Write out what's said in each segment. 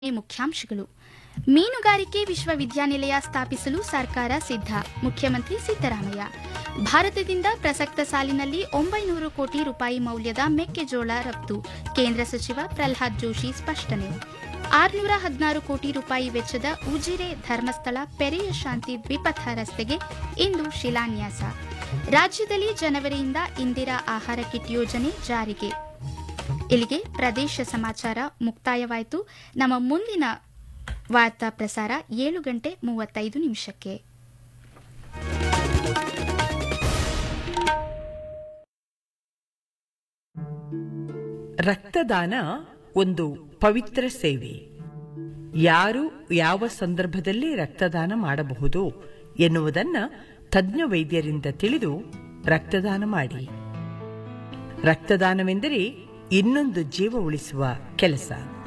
ಮುಖ್ಯಾಂಶಗಳು ಮೀನುಗಾರಿಕೆ ವಿಶ್ವವಿದ್ಯಾನಿಲಯ ಸ್ಥಾಪಿಸಲು ಸರ್ಕಾರ ಸಿದ್ಧ ಮುಖ್ಯಮಂತ್ರಿ ಸಿದ್ದರಾಮಯ್ಯ ಭಾರತದಿಂದ ಪ್ರಸಕ್ತ ಸಾಲಿನಲ್ಲಿ ಒಂಬೈನೂರು ಕೋಟಿ ರೂಪಾಯಿ ಮೌಲ್ಯದ ಮೆಕ್ಕೆಜೋಳ ರಫ್ತು ಕೇಂದ್ರ ಸಚಿವ ಪ್ರಲ್ಹಾದ್ ಜೋಶಿ ಸ್ಪಷ್ಟನೆ ಆರುನೂರ ಹದಿನಾರು ಕೋಟಿ ರೂಪಾಯಿ ವೆಚ್ಚದ ಉಜಿರೆ ಧರ್ಮಸ್ಥಳ ಪೆರೆಯ ಶಾಂತಿ ದ್ವಿಪಥ ರಸ್ತೆಗೆ ಇಂದು ಶಿಲಾನ್ಯಾಸ ರಾಜ್ಯದಲ್ಲಿ ಜನವರಿಯಿಂದ ಇಂದಿರಾ ಆಹಾರ ಕಿಟ್ ಯೋಜನೆ ಜಾರಿಗೆ ಇಲ್ಲಿಗೆ ಪ್ರದೇಶ ಸಮಾಚಾರ ಮುಕ್ತಾಯವಾಯಿತು ನಮ್ಮ ಮುಂದಿನ ವಾರ್ತಾ ಪ್ರಸಾರ ಏಳು ಗಂಟೆ ಮೂವತ್ತೈದು ನಿಮಿಷಕ್ಕೆ ರಕ್ತದಾನ ಒಂದು ಪವಿತ್ರ ಸೇವೆ ಯಾರು ಯಾವ ಸಂದರ್ಭದಲ್ಲಿ ರಕ್ತದಾನ ಮಾಡಬಹುದು ಎನ್ನುವುದನ್ನ ತಜ್ಞ ವೈದ್ಯರಿಂದ ತಿಳಿದು ರಕ್ತದಾನ ಮಾಡಿ ರಕ್ತದಾನವೆಂದರೆ ಇನ್ನೊಂದು ಜೀವ ಉಳಿಸುವ ಕೆಲಸ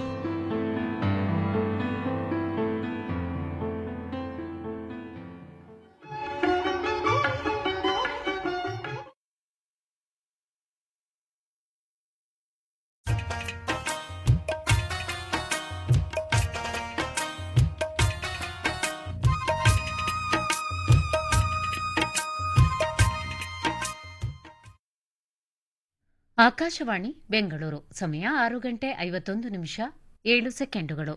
ಆಕಾಶವಾಣಿ ಬೆಂಗಳೂರು ಸಮಯ ಆರು ಗಂಟೆ ಐವತ್ತೊಂದು ನಿಮಿಷ ಏಳು ಸೆಕೆಂಡುಗಳು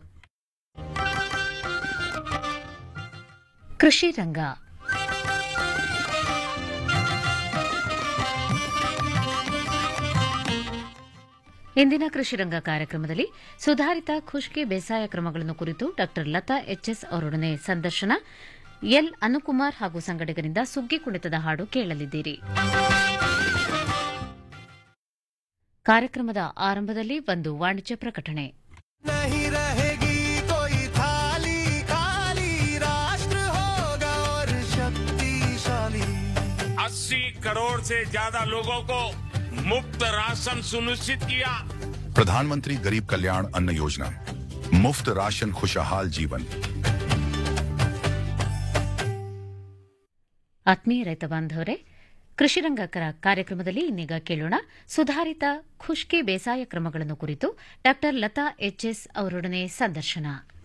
ಕೃಷಿ ರಂಗ ಇಂದಿನ ಕೃಷಿ ರಂಗ ಕಾರ್ಯಕ್ರಮದಲ್ಲಿ ಸುಧಾರಿತ ಖುಷ್ಕಿ ಬೇಸಾಯ ಕ್ರಮಗಳನ್ನು ಕುರಿತು ಡಾ ಲತಾ ಎಚ್ಎಸ್ ಅವರೊಡನೆ ಸಂದರ್ಶನ ಎಲ್ ಅನುಕುಮಾರ್ ಹಾಗೂ ಸಂಗಡಿಗರಿಂದ ಸುಗ್ಗಿ ಕುಣಿತದ ಹಾಡು ಕೇಳಲಿದ್ದೀರಿ ಕಾರ್ಯಕ್ರಮದ ಆರಂಭದಲ್ಲಿ ಒಂದು ವಾಣಿಜ್ಯ ಪ್ರಕಟಣೆ नहीं रहेगी कोई थाली खाली राष्ट्र होगा और शक्तिशाली अस्सी करोड़ से ज्यादा लोगों को मुफ्त राशन सुनिश्चित किया प्रधानमंत्री गरीब कल्याण अन्न योजना मुफ्त राशन खुशहाल जीवन ಆತ್ಮೀಯ ರೈತ ಬಾಂಧವರೇ ಕೃಷಿ ರಂಗ ಕರ- ಕಾರ್ಯಕ್ರಮದಲ್ಲಿ ಇನ್ನೀಗ ಕೇಳೋಣ ಸುಧಾರಿತ ಖುಷ್ಕಿ ಬೇಸಾಯ ಕ್ರಮಗಳನ್ನು ಕುರಿತು ಡಾ ಲತಾ ಎಚ್ಎಸ್ ಅವರೊಡನೆ ಸಂದರ್ಶನ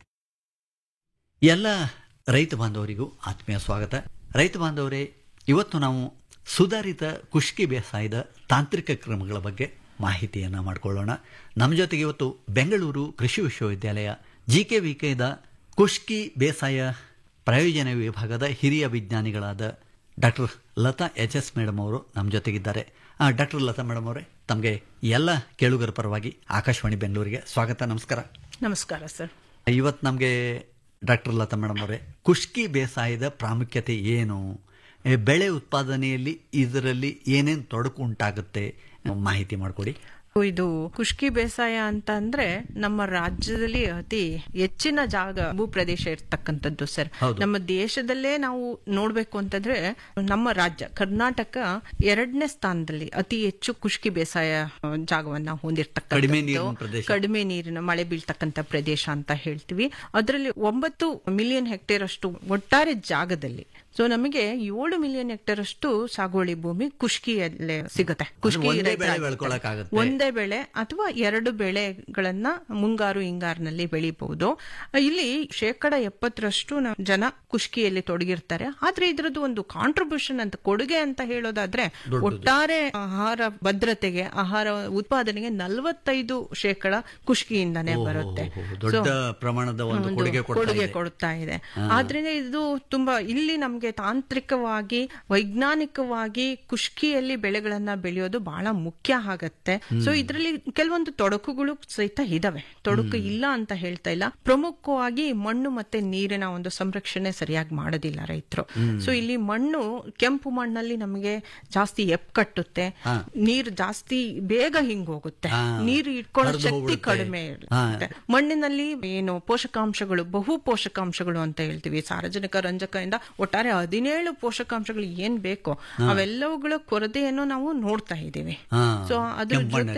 ಎಲ್ಲ ರೈತ ಬಾಂಧವರಿಗೂ ಆತ್ಮೀಯ ಸ್ವಾಗತ ರೈತ ಬಾಂಧವರೇ ಇವತ್ತು ನಾವು ಸುಧಾರಿತ ಕುಷ್ಕಿ ಬೇಸಾಯದ ತಾಂತ್ರಿಕ ಕ್ರಮಗಳ ಬಗ್ಗೆ ಮಾಹಿತಿಯನ್ನು ಮಾಡಿಕೊಳ್ಳೋಣ ನಮ್ಮ ಜೊತೆಗೆ ಇವತ್ತು ಬೆಂಗಳೂರು ಕೃಷಿ ವಿಶ್ವವಿದ್ಯಾಲಯ ಜಿ ಕೆ ವಿ ಕೆದ ಕುಷ್ಕಿ ಬೇಸಾಯ ಪ್ರಯೋಜನ ವಿಭಾಗದ ಹಿರಿಯ ವಿಜ್ಞಾನಿಗಳಾದ doctor Latha H S madam ಅವರು ನಮ್ಮ ಜೊತೆಗಿದ್ದಾರೆ ಡಾಕ್ಟರ್ ಲತಾ ಮೇಡಮ್ ಅವರೇ ತಮಗೆ ಎಲ್ಲ ಕೇಳುಗರ ಪರವಾಗಿ ಆಕಾಶವಾಣಿ ಬೆಂಗಳೂರಿಗೆ ಸ್ವಾಗತ ನಮಸ್ಕಾರ ನಮಸ್ಕಾರ ಸರ್ ಇವತ್ತು ನಮಗೆ ಡಾಕ್ಟರ್ ಲತಾ ಮೇಡಮ್ ಅವರೇ ಕುಷ್ಕಿ ಬೇಸಾಯದ ಪ್ರಾಮುಖ್ಯತೆ ಏನು ಎ, ಬೆಳೆ ಉತ್ಪಾದನೆಯಲ್ಲಿ ಇದರಲ್ಲಿ ಏನೇನು ತೊಡಕು ಉಂಟಾಗುತ್ತೆ ಮಾಹಿತಿ ಮಾಡಿಕೊಡಿ ಇದು ಖುಷ್ಕಿ ಬೇಸಾಯ ಅಂತ ಅಂದ್ರೆ ನಮ್ಮ ರಾಜ್ಯದಲ್ಲಿ ಅತಿ ಹೆಚ್ಚಿನ ಜಾಗ ಭೂ ಪ್ರದೇಶ ಇರ್ತಕ್ಕಂಥದ್ದು ಸರ್ ಹೌದು. ನಮ್ಮ ದೇಶದಲ್ಲೇ ನಾವು ನೋಡ್ಬೇಕು ಅಂತಂದ್ರೆ ನಮ್ಮ ರಾಜ್ಯ ಕರ್ನಾಟಕ ಎರಡನೇ ಸ್ಥಾನದಲ್ಲಿ ಅತಿ ಹೆಚ್ಚು ಖುಷ್ಕಿ ಬೇಸಾಯ ಆ, ಜಾಗವನ್ನ ಕಡಿಮೆ ನೀರಿನ ಹೊಂದಿರ್ತಕ್ಕಂಥದ್ದು ಪ್ರದೇಶ. ಕಡಿಮೆ ನೀರಿನ ಮಳೆ ಬೀಳ್ತಕ್ಕಂಥ ಪ್ರದೇಶ ಅಂತ ಹೇಳ್ತೀವಿ ಅದರಲ್ಲಿ ಒಂಬತ್ತು ಮಿಲಿಯನ್ ಹೆಕ್ಟೇರ್ ಅಷ್ಟು ಒಟ್ಟಾರೆ ಜಾಗದಲ್ಲಿ ಸೊ ನಮಗೆ ಏಳು ಮಿಲಿಯನ್ ಹೆಕ್ಟೇರ್ ಅಷ್ಟು ಸಾಗುವಳಿ ಭೂಮಿ ಖುಷ್ಕಿಯಲ್ಲೇ ಸಿಗುತ್ತೆ ಖುಷ್ಕಿ ಒಂದೇ ಬೆಳೆ ರೈತರಾಗಿರ್ತಾರೆ. ಬೆಳ್ಕೊಳಕ್ಕಾಗತ್ತೆ. ಒಂದೇ ಬೆಳೆ ಅಥವಾ ಎರಡು ಬೆಳೆಗಳನ್ನ ಮುಂಗಾರು ಹಿಂಗಾರಿನಲ್ಲಿ ಬೆಳಿಬಹುದು ಇಲ್ಲಿ ಶೇಕಡ ಎಪ್ಪತ್ತರಷ್ಟು ನ- ಜನ ಕುಷ್ಕಿಯಲ್ಲಿ ತೊಡಗಿರ್ತಾರೆ ಆದ್ರೆ ಇದ್ರದ್ದು ಒಂದು ಕಾಂಟ್ರಿಬ್ಯೂಷನ್ ಅಂತ ಕೊಡುಗೆ ಅಂತ ಹೇಳೋದಾದ್ರೆ ಒಟ್ಟಾರೆ ಆಹಾರ ಭದ್ರತೆಗೆ ಆಹಾರ ಉತ್ಪಾದನೆಗೆ ನಲವತ್ತೈದು ಶೇಕಡ ಕುಷ್ಕಿಯಿಂದಾನೇ ಓಹೋ, ಬರುತ್ತೆ ಓಹೋ, ದೊಡ್ಡ So, ಪ್ರಮಾಣದ ಒಂದು ಒಂದು ಕೊಡುಗೆ ಕೊಡ್ತಾ ಕೊಡುಗೆ ಇದೆ. ಕೊಡ್ತಾ ಇದೆ ಆದ್ರಿಂದ ಇದು ತುಂಬಾ ಇಲ್ಲಿ ನಮ್ಗೆ ತಾಂತ್ರಿಕವಾಗಿ ವೈಜ್ಞಾನಿಕವಾಗಿ ಕುಷ್ಕಿಯಲ್ಲಿ ಬೆಳೆಗಳನ್ನ ಬೆಳೆಯೋದು ಬಹಳ ಮುಖ್ಯ ಆಗತ್ತೆ ಸೊ ಇದರಲ್ಲಿ ಕೆಲವೊಂದು ತೊಡಕುಗಳು ಸಹಿತ ಇದಾವೆ ತೊಡಕು ಇಲ್ಲ ಅಂತ ಹೇಳ್ತಾ ಇಲ್ಲ ಪ್ರಮುಖವಾಗಿ ಮಣ್ಣು ಮತ್ತೆ ನೀರಿನ ಒಂದು ಸಂರಕ್ಷಣೆ ಸರಿಯಾಗಿ ಮಾಡೋದಿಲ್ಲ ರೈತರು ಸೊ ಇಲ್ಲಿ ಮಣ್ಣು ಕೆಂಪು ಮಣ್ಣಲ್ಲಿ ನಮಗೆ ಜಾಸ್ತಿ ಎಪ್ ಕಟ್ಟುತ್ತೆ ನೀರು ಜಾಸ್ತಿ ಬೇಗ ಹಿಂಗೋಗುತ್ತೆ ಹಾ. ನೀರು ಇಟ್ಕೊಳ್ಳೋ ಹರ್ದು ಶಕ್ತಿ ಹೋಗ್ಬಿಡುತ್ತೆ. ಕಡಿಮೆ ಹಾ. ಇರುತ್ತೆ ಮಣ್ಣಿನಲ್ಲಿ ಏನು ಪೋಷಕಾಂಶಗಳು ಬಹು ಪೋಷಕಾಂಶಗಳು ಅಂತ ಹೇಳ್ತೀವಿ ಸಾರಜನಕ ರಂಜಕದಿಂದ ಒಟ್ಟಾರೆ ಹದಿನೇಳು ಪೋಷಕಾಂಶಗಳು ಏನ್ ಬೇಕೋ ಅವೆಲ್ಲವುಗಳ ಕೊರತೆಯನ್ನು ನಾವು ನೋಡ್ತಾ ಇದ್ದೀವಿ ಹಾ. ಸೊ ಅದ್ರ ಕೆಂಪು ಮಣ್ಣಲ್ಲಿ.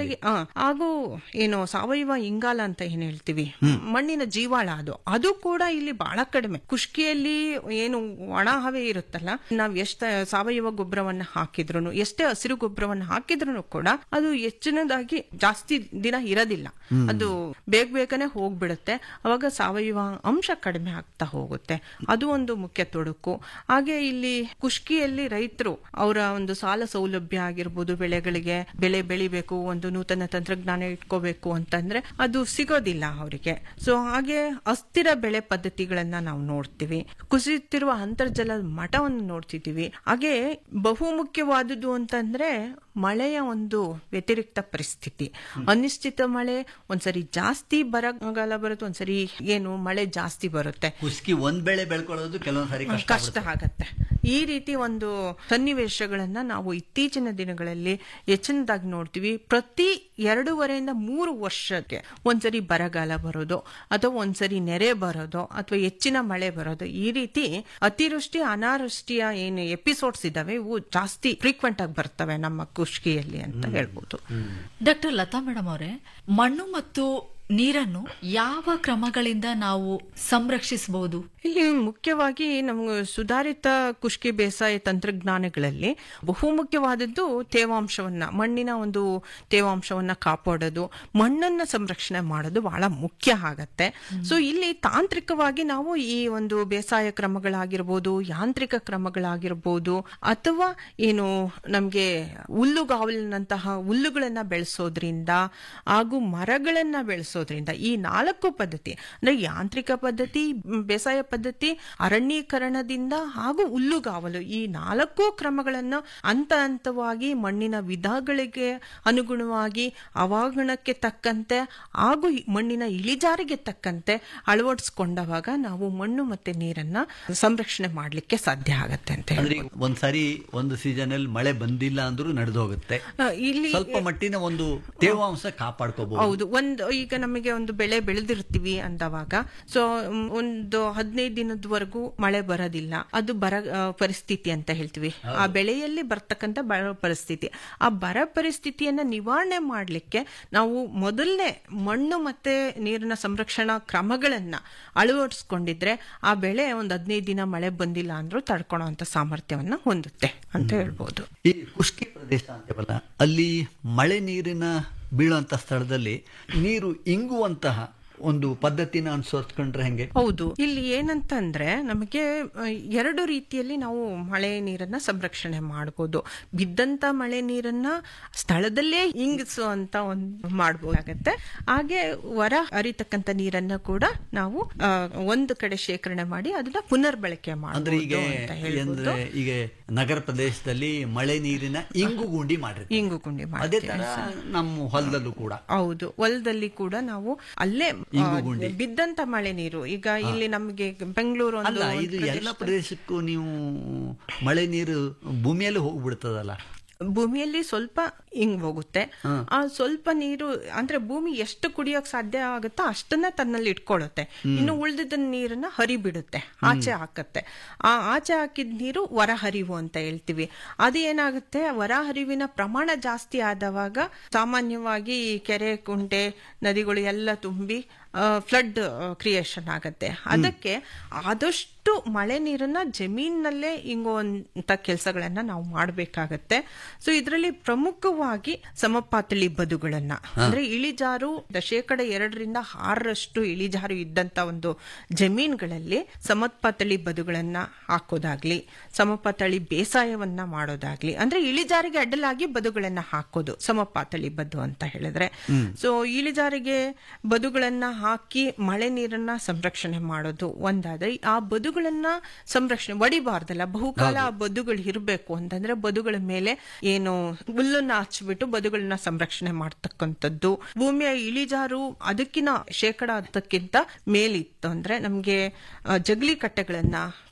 ಜೊತೆಗೆ ಆ, ಹಾಗೂ ಏನು ಸಾವಯವ ಇಂಗಾಲ ಅಂತ ಏನ್ ಹೇಳ್ತೀವಿ ಮಣ್ಣಿನ ಜೀವಾಳ ಅದು ಅದು ಕೂಡ ಇಲ್ಲಿ ಬಹಳ ಕಡಿಮೆ ಕುಷ್ಕಿಯಲ್ಲಿ ಏನು ಒಣ ಹವೆ ಇರುತ್ತಲ್ಲ ನಾವ್ ಎಷ್ಟ ಸಾವಯವ ಗೊಬ್ಬರವನ್ನ ಹಾಕಿದ್ರು ಎಷ್ಟೇ ಹಸಿರು ಗೊಬ್ಬರವನ್ನ ಹಾಕಿದ್ರು ಕೂಡ ಅದು ಹೆಚ್ಚಿನದಾಗಿ ಜಾಸ್ತಿ ದಿನ ಇರೋದಿಲ್ಲ ಅದು ಬೇಗ ಬೇಗನೆ ಹೋಗ್ಬಿಡುತ್ತೆ ಅವಾಗ ಸಾವಯವ ಅಂಶ ಕಡಿಮೆ ಆಗ್ತಾ ಹೋಗುತ್ತೆ ಅದು ಒಂದು ಮುಖ್ಯ ತೊಡಕು ಹಾಗೆ ಇಲ್ಲಿ ಕುಷ್ಕಿಯಲ್ಲಿ ರೈತರು ಅವರ ಒಂದು ಸಾಲ ಸೌಲಭ್ಯ ಆಗಿರ್ಬೋದು ಬೆಳೆಗಳಿಗೆ ಬೆಳೆ ಬೆಳಿಬೇಕು ಒಂದು ನೂತನ ತಂತ್ರಜ್ಞಾನ ಇಟ್ಕೋಬೇಕು ಅಂತಂದ್ರೆ ಅದು ಸಿಗೋದಿಲ್ಲ ಅವರಿಗೆ ಸೊ ಹಾಗೆ ಅಸ್ಥಿರ ಬೆಳೆ ಪದ್ಧತಿಗಳನ್ನ ನಾವು ನೋಡ್ತೀವಿ ಕುಸಿಯುತ್ತಿರುವ ಅಂತರ್ಜಲದ ಮಠವನ್ನು ನೋಡ್ತಿದ್ದೀವಿ ಹಾಗೆ ಬಹು ಮುಖ್ಯವಾದುದು ಅಂತಂದ್ರೆ ಮಳೆಯ ಒಂದು ವ್ಯತಿರಿಕ್ತ ಪರಿಸ್ಥಿತಿ ಅನಿಶ್ಚಿತ ಮಳೆ ಒಂದ್ಸರಿ ಜಾಸ್ತಿ ಬರಗಾಲ ಬರುತ್ತೆ ಒಂದ್ಸರಿ ಏನು ಮಳೆ ಜಾಸ್ತಿ ಬರುತ್ತೆ ಕುಸ್ಕಿ ಒಂದ್ ಬೆಳೆ ಬೆಳ್ಕೊಳ್ಳೋದು ಕೆಲವೊಂದ್ ಸಾರಿ ಕಷ್ಟ ಕಷ್ಟ ಆಗತ್ತೆ ಈ ರೀತಿ ಒಂದು ಸನ್ನಿವೇಶಗಳನ್ನ ನಾವು ಇತ್ತೀಚಿನ ದಿನಗಳಲ್ಲಿ ಹೆಚ್ಚಿನದಾಗಿ ನೋಡ್ತೀವಿ ಪ್ರತಿ ಎರಡೂವರೆಯಿಂದ ಮೂರು ವರ್ಷಕ್ಕೆ ಒಂದ್ಸರಿ ಬರಗಾಲ ಬರೋದು ಅಥವಾ ಒಂದ್ಸರಿ ನೆರೆ ಬರೋದು ಅಥವಾ ಹೆಚ್ಚಿನ ಮಳೆ ಬರೋದು ಈ ರೀತಿ ಅತಿವೃಷ್ಟಿ ಅನಾವೃಷ್ಟಿಯ ಏನು ಎಪಿಸೋಡ್ಸ್ ಇದಾವೆ ಇವು ಜಾಸ್ತಿ ಫ್ರೀಕ್ವೆಂಟ್ ಆಗಿ ಬರ್ತವೆ ನಮ್ಮ ಕುಷ್ಕಿಯಲ್ಲಿ ಅಂತ ಹೇಳ್ಬೋದು ಡಾಕ್ಟರ್ ಲತಾ ಮೇಡಮ್ ಅವರೇ ಮಣ್ಣು ಮತ್ತು ನೀರನ್ನು ಯಾವ ಕ್ರಮಗಳಿಂದ ನಾವು ಸಂರಕ್ಷಿಸಬಹುದು ಇಲ್ಲಿ ಮುಖ್ಯವಾಗಿ ನಮ್ಗೆ ಸುಧಾರಿತ ಕುಷ್ಕಿ ಬೇಸಾಯ ತಂತ್ರಜ್ಞಾನಗಳಲ್ಲಿ ಬಹು ಮುಖ್ಯವಾದದ್ದು ತೇವಾಂಶವನ್ನ ಮಣ್ಣಿನ ಒಂದು ತೇವಾಂಶವನ್ನ ಕಾಪಾಡೋದು ಮಣ್ಣನ್ನ ಸಂರಕ್ಷಣೆ ಮಾಡೋದು ಬಹಳ ಮುಖ್ಯ ಆಗತ್ತೆ ಸೊ ಇಲ್ಲಿ ತಾಂತ್ರಿಕವಾಗಿ ನಾವು ಈ ಒಂದು ಬೇಸಾಯ ಕ್ರಮಗಳಾಗಿರ್ಬೋದು ಯಾಂತ್ರಿಕ ಕ್ರಮಗಳಾಗಿರ್ಬೋದು ಅಥವಾ ಏನು ನಮ್ಗೆ ಹುಲ್ಲುಗಾವಲಿನಂತಹ ಹುಲ್ಲುಗಳನ್ನ ಬೆಳೆಸೋದ್ರಿಂದ ಹಾಗೂ ಮರಗಳನ್ನ ಬೆಳೆಸೋದ್ರಿಂದ ಈ ನಾಲ್ಕು ಪದ್ಧತಿ ಅಂದ್ರೆ ಯಾಂತ್ರಿಕ ಪದ್ಧತಿ ಮ್, ಬೇಸಾಯ ಪದ್ಧತಿ ಅರಣ್ಯೀಕರಣದಿಂದ ಹಾಗೂ ಹುಲ್ಲುಗಾವಲು ಈ ನಾಲ್ಕು ಕ್ರಮಗಳನ್ನು ಹಂತ ಹಂತವಾಗಿ ಮಣ್ಣಿನ ವಿಧಗಳಿಗೆ ಅನುಗುಣವಾಗಿ ಹವಾಗುಣಕ್ಕೆ ತಕ್ಕಂತೆ ಹಾಗೂ ಈ ಮಣ್ಣಿನ ಇಳಿಜಾರಿಗೆ ತಕ್ಕಂತೆ ಅಳವಡಿಸ್ಕೊಂಡವಾಗ ನಾವು ಮಣ್ಣು ಮತ್ತೆ ನೀರನ್ನ ಸಂರಕ್ಷಣೆ ಮಾಡ್ಲಿಕ್ಕೆ ಸಾಧ್ಯ ಆಗತ್ತೆ ಅಂತ ಅಂದ್ರೆ ಹೇಳ್ಬೋದು. ಒಂದ್ ಸಾರಿ ಒಂದು ಸೀಸನ್ ಅಲ್ಲಿ ಮಳೆ ಬಂದಿಲ್ಲ ಅಂದ್ರೂ ನಡೆದು ಹೋಗುತ್ತೆ ಆ, ಇಲ್ಲಿ ಸ್ವಲ್ಪ ಮಟ್ಟಿನ ಒಂದು ತೇವಾಂಶ ಕಾಪಾಡ್ಕೋಬಹುದು ಹೌದು ಒಂದು ಈಗ ನಮಗೆ ಒಂದು ಬೆಳೆ ಬೆಳೆದಿರ್ತೀವಿ ಅಂದವಾಗ ಸೊ ಒಂದು ಹದಿನೈದು ದಿನದವರೆಗೂ ಮಳೆ ಬರೋದಿಲ್ಲ ಅದು ಬರ ಆ, ಪರಿಸ್ಥಿತಿ ಅಂತ ಹೇಳ್ತೀವಿ ಆ ಬೆಳೆಯಲ್ಲಿ ಬರ್ತಕ್ಕಂಥ ಬರ ಪರಿಸ್ಥಿತಿ ಆ ಬರ ಪರಿಸ್ಥಿತಿಯನ್ನ ನಿವಾರಣೆ ಮಾಡ್ಲಿಕ್ಕೆ ನಾವು ಮೊದಲನೇ ಮಣ್ಣು ಮತ್ತೆ ನೀರಿನ ಸಂರಕ್ಷಣಾ ಕ್ರಮಗಳನ್ನ ಅಳವಡಿಸ್ಕೊಂಡಿದ್ರೆ ಆ ಬೆಳೆ ಒಂದು ಹದಿನೈದು ದಿನ ಮಳೆ ಬಂದಿಲ್ಲ ಅಂದ್ರೂ ತಡ್ಕೊಳ್ಳೋ ಸಾಮರ್ಥ್ಯವನ್ನ ಹೊಂದುತ್ತೆ ಅಂತ ಹೇಳ್ಬೋದು ಈ ಕುಷ್ಕಿ ಪ್ರದೇಶ ಅಂತೇವಲ್ಲ ಅಲ್ಲಿ ಮಳೆ ನೀರಿನ ಬೀಳುವಂತ ಸ್ಥಳದಲ್ಲಿ ನೀರು ಇಂಗುವಂತಹ ಒಂದು ಪದ್ಧತಿನ ಅನುಸರಿಸ್ಕೊಂಡ್ರೆ ಹೆಂಗೆ ಹೌದು ಇಲ್ಲಿ ಏನಂತಂದ್ರೆ ನಮಗೆ ಆ, ಎರಡು ರೀತಿಯಲ್ಲಿ ನಾವು ಮಳೆ ನೀರನ್ನ ಸಂರಕ್ಷಣೆ ಮಾಡಬಹುದು ಬಿದ್ದಂತ ಮಳೆ ನೀರನ್ನ ಸ್ಥಳದಲ್ಲೇ ಇಂಗಿಸುವಂತ ಒಂದು ಮಾಡಬಹುದಾಗತ್ತೆ ಹಾಗೆ ಹೊರ ಹರಿತಕ್ಕಂತ ನೀರನ್ನ ಕೂಡ ನಾವು ಆ, ಒಂದು ಕಡೆ ಶೇಖರಣೆ ಮಾಡಿ ಅದನ್ನ ಪುನರ್ ಬಳಕೆ ಅಂದ್ರೆ ಈಗ ಮಾಡಬಹುದು ಅಂತ ಹೇಳ್ಬೋದು ಅಂದ್ರೆ ಈಗ ನಗರ ಪ್ರದೇಶದಲ್ಲಿ ಮಳೆ ನೀರಿನ ಇಂಗು ಗುಂಡಿ ಮಾಡಿರ್ತೀವಿ ಇಂಗು ಗುಂಡಿ ಅದೇ ಮಾಡ್ತೀವಿ ತರ ನಮ್ಮ ಹೊಲದಲ್ಲೂ ಕೂಡ ಹೌದು ಹೊಲದಲ್ಲಿ ಕೂಡ ನಾವು ಅಲ್ಲೇ ಆ, ಇಂಗು ಗುಂಡಿ. ಬಿದ್ದಂತ ಮಳೆ ನೀರು ಈಗ ಇಲ್ಲಿ ನಮಗೆ ಬೆಂಗಳೂರು ಒಂದು ಅಲ್ಲ ಇದು ಎಲ್ಲ ಪ್ರದೇಶದಲ್ಲಿ- ಪ್ರದೇಶಕ್ಕೂ ನೀವು ಮಳೆ ನೀರು ಭೂಮಿಯಲ್ಲಿ ಹೋಗ್ಬಿಡ್ತದಲ್ಲ ಭೂಮಿಯಲ್ಲಿ ಸ್ವಲ್ಪ ಹಿಂಗ್ ಹೋಗುತ್ತೆ ಆ ಸ್ವಲ್ಪ ನೀರು ಅಂದ್ರೆ ಭೂಮಿ ಎಷ್ಟು ಕುಡಿಯೋಕ್ ಸಾಧ್ಯ ಆಗುತ್ತೋ ಅಷ್ಟನ್ನ ತನ್ನಲ್ಲಿ ಇಟ್ಕೊಳ್ಳುತ್ತೆ ಇನ್ನು ಉಳಿದಿದ್ದ ನೀರನ್ನ ಹರಿಬಿಡುತ್ತೆ ಆಚೆ ಹಾಕತ್ತೆ ಆ ಆಚೆ ಹಾಕಿದ ನೀರು ಹೊರಹರಿವು ಅಂತ ಹೇಳ್ತೀವಿ ಅದು ಏನಾಗುತ್ತೆ ಹೊರಹರಿವಿನ ಪ್ರಮಾಣ ಜಾಸ್ತಿ ಆದವಾಗ ಸಾಮಾನ್ಯವಾಗಿ ಈ ಕೆರೆ ಕುಂಟೆ ನದಿಗಳು ಎಲ್ಲ ತುಂಬಿ ಫ್ಲಡ್ ಕ್ರಿಯೇಷನ್ ಆಗತ್ತೆ ಅದಕ್ಕೆ ಆದಷ್ಟು ಮಳೆ ನೀರನ್ನ ಜಮೀನಲ್ಲೇ ಇಂಗುವಂತ ಕೆಲಸಗಳನ್ನ ನಾವು ಮಾಡಬೇಕಾಗತ್ತೆ ಸೊ ಇದರಲ್ಲಿ ಪ್ರಮುಖವಾಗಿ ಸಮಪಾತಳಿ ಬದುಗಳನ್ನ ಅಂದ್ರೆ ಇಳಿಜಾರು ಶೇಕಡ ಎರಡರಿಂದ ಆರರಷ್ಟು ಇಳಿಜಾರು ಇದ್ದಂತ ಒಂದು ಜಮೀನುಗಳಲ್ಲಿ ಸಮಪಾತಳಿ ಬದುಗಳನ್ನ ಹಾಕೋದಾಗ್ಲಿ ಸಮಪಾತಳಿ ಬೇಸಾಯವನ್ನ ಮಾಡೋದಾಗ್ಲಿ ಅಂದ್ರೆ ಇಳಿಜಾರಿಗೆ ಅಡ್ಡಲಾಗಿ ಬದುಗಳನ್ನ ಹಾಕೋದು ಸಮಪಾತಳಿ ಬದು ಅಂತ ಹೇಳಿದ್ರೆ ಸೊ ಇಳಿಜಾರಿಗೆ ಬದುಗಳನ್ನ ಹಾಕಿ ಮಳೆ ನೀರನ್ನ ಸಂರಕ್ಷಣೆ ಮಾಡೋದು ಒಂದಾದ್ರೆ ಆ ಬದುಗಳನ್ನ ಸಂರಕ್ಷಣೆ ಒಡಿಬಾರ್ದಲ್ಲ ಬಹುಕಾಲ ಆ ಬದುಗಳು ಇರಬೇಕು ಅಂತಂದ್ರೆ ಬದುಗಳ ಮೇಲೆ ಏನು ಹುಲ್ಲನ್ನ ಹಚ್ಬಿಟ್ಟು ಬದುಗಳನ್ನ ಸಂರಕ್ಷಣೆ ಮಾಡ್ತಕ್ಕಂಥದ್ದು ಭೂಮಿಯ ಇಳಿಜಾರು ಅದಕ್ಕಿನ ಶೇಕಡ ಹತ್ತಕ್ಕಿಂತ ಮೇಲಿತ್ತು ಅಂದ್ರೆ ನಮ್ಗೆ ಆ, ಜಗಲಿ ಕಟ್ಟೆಗಳನ್ನ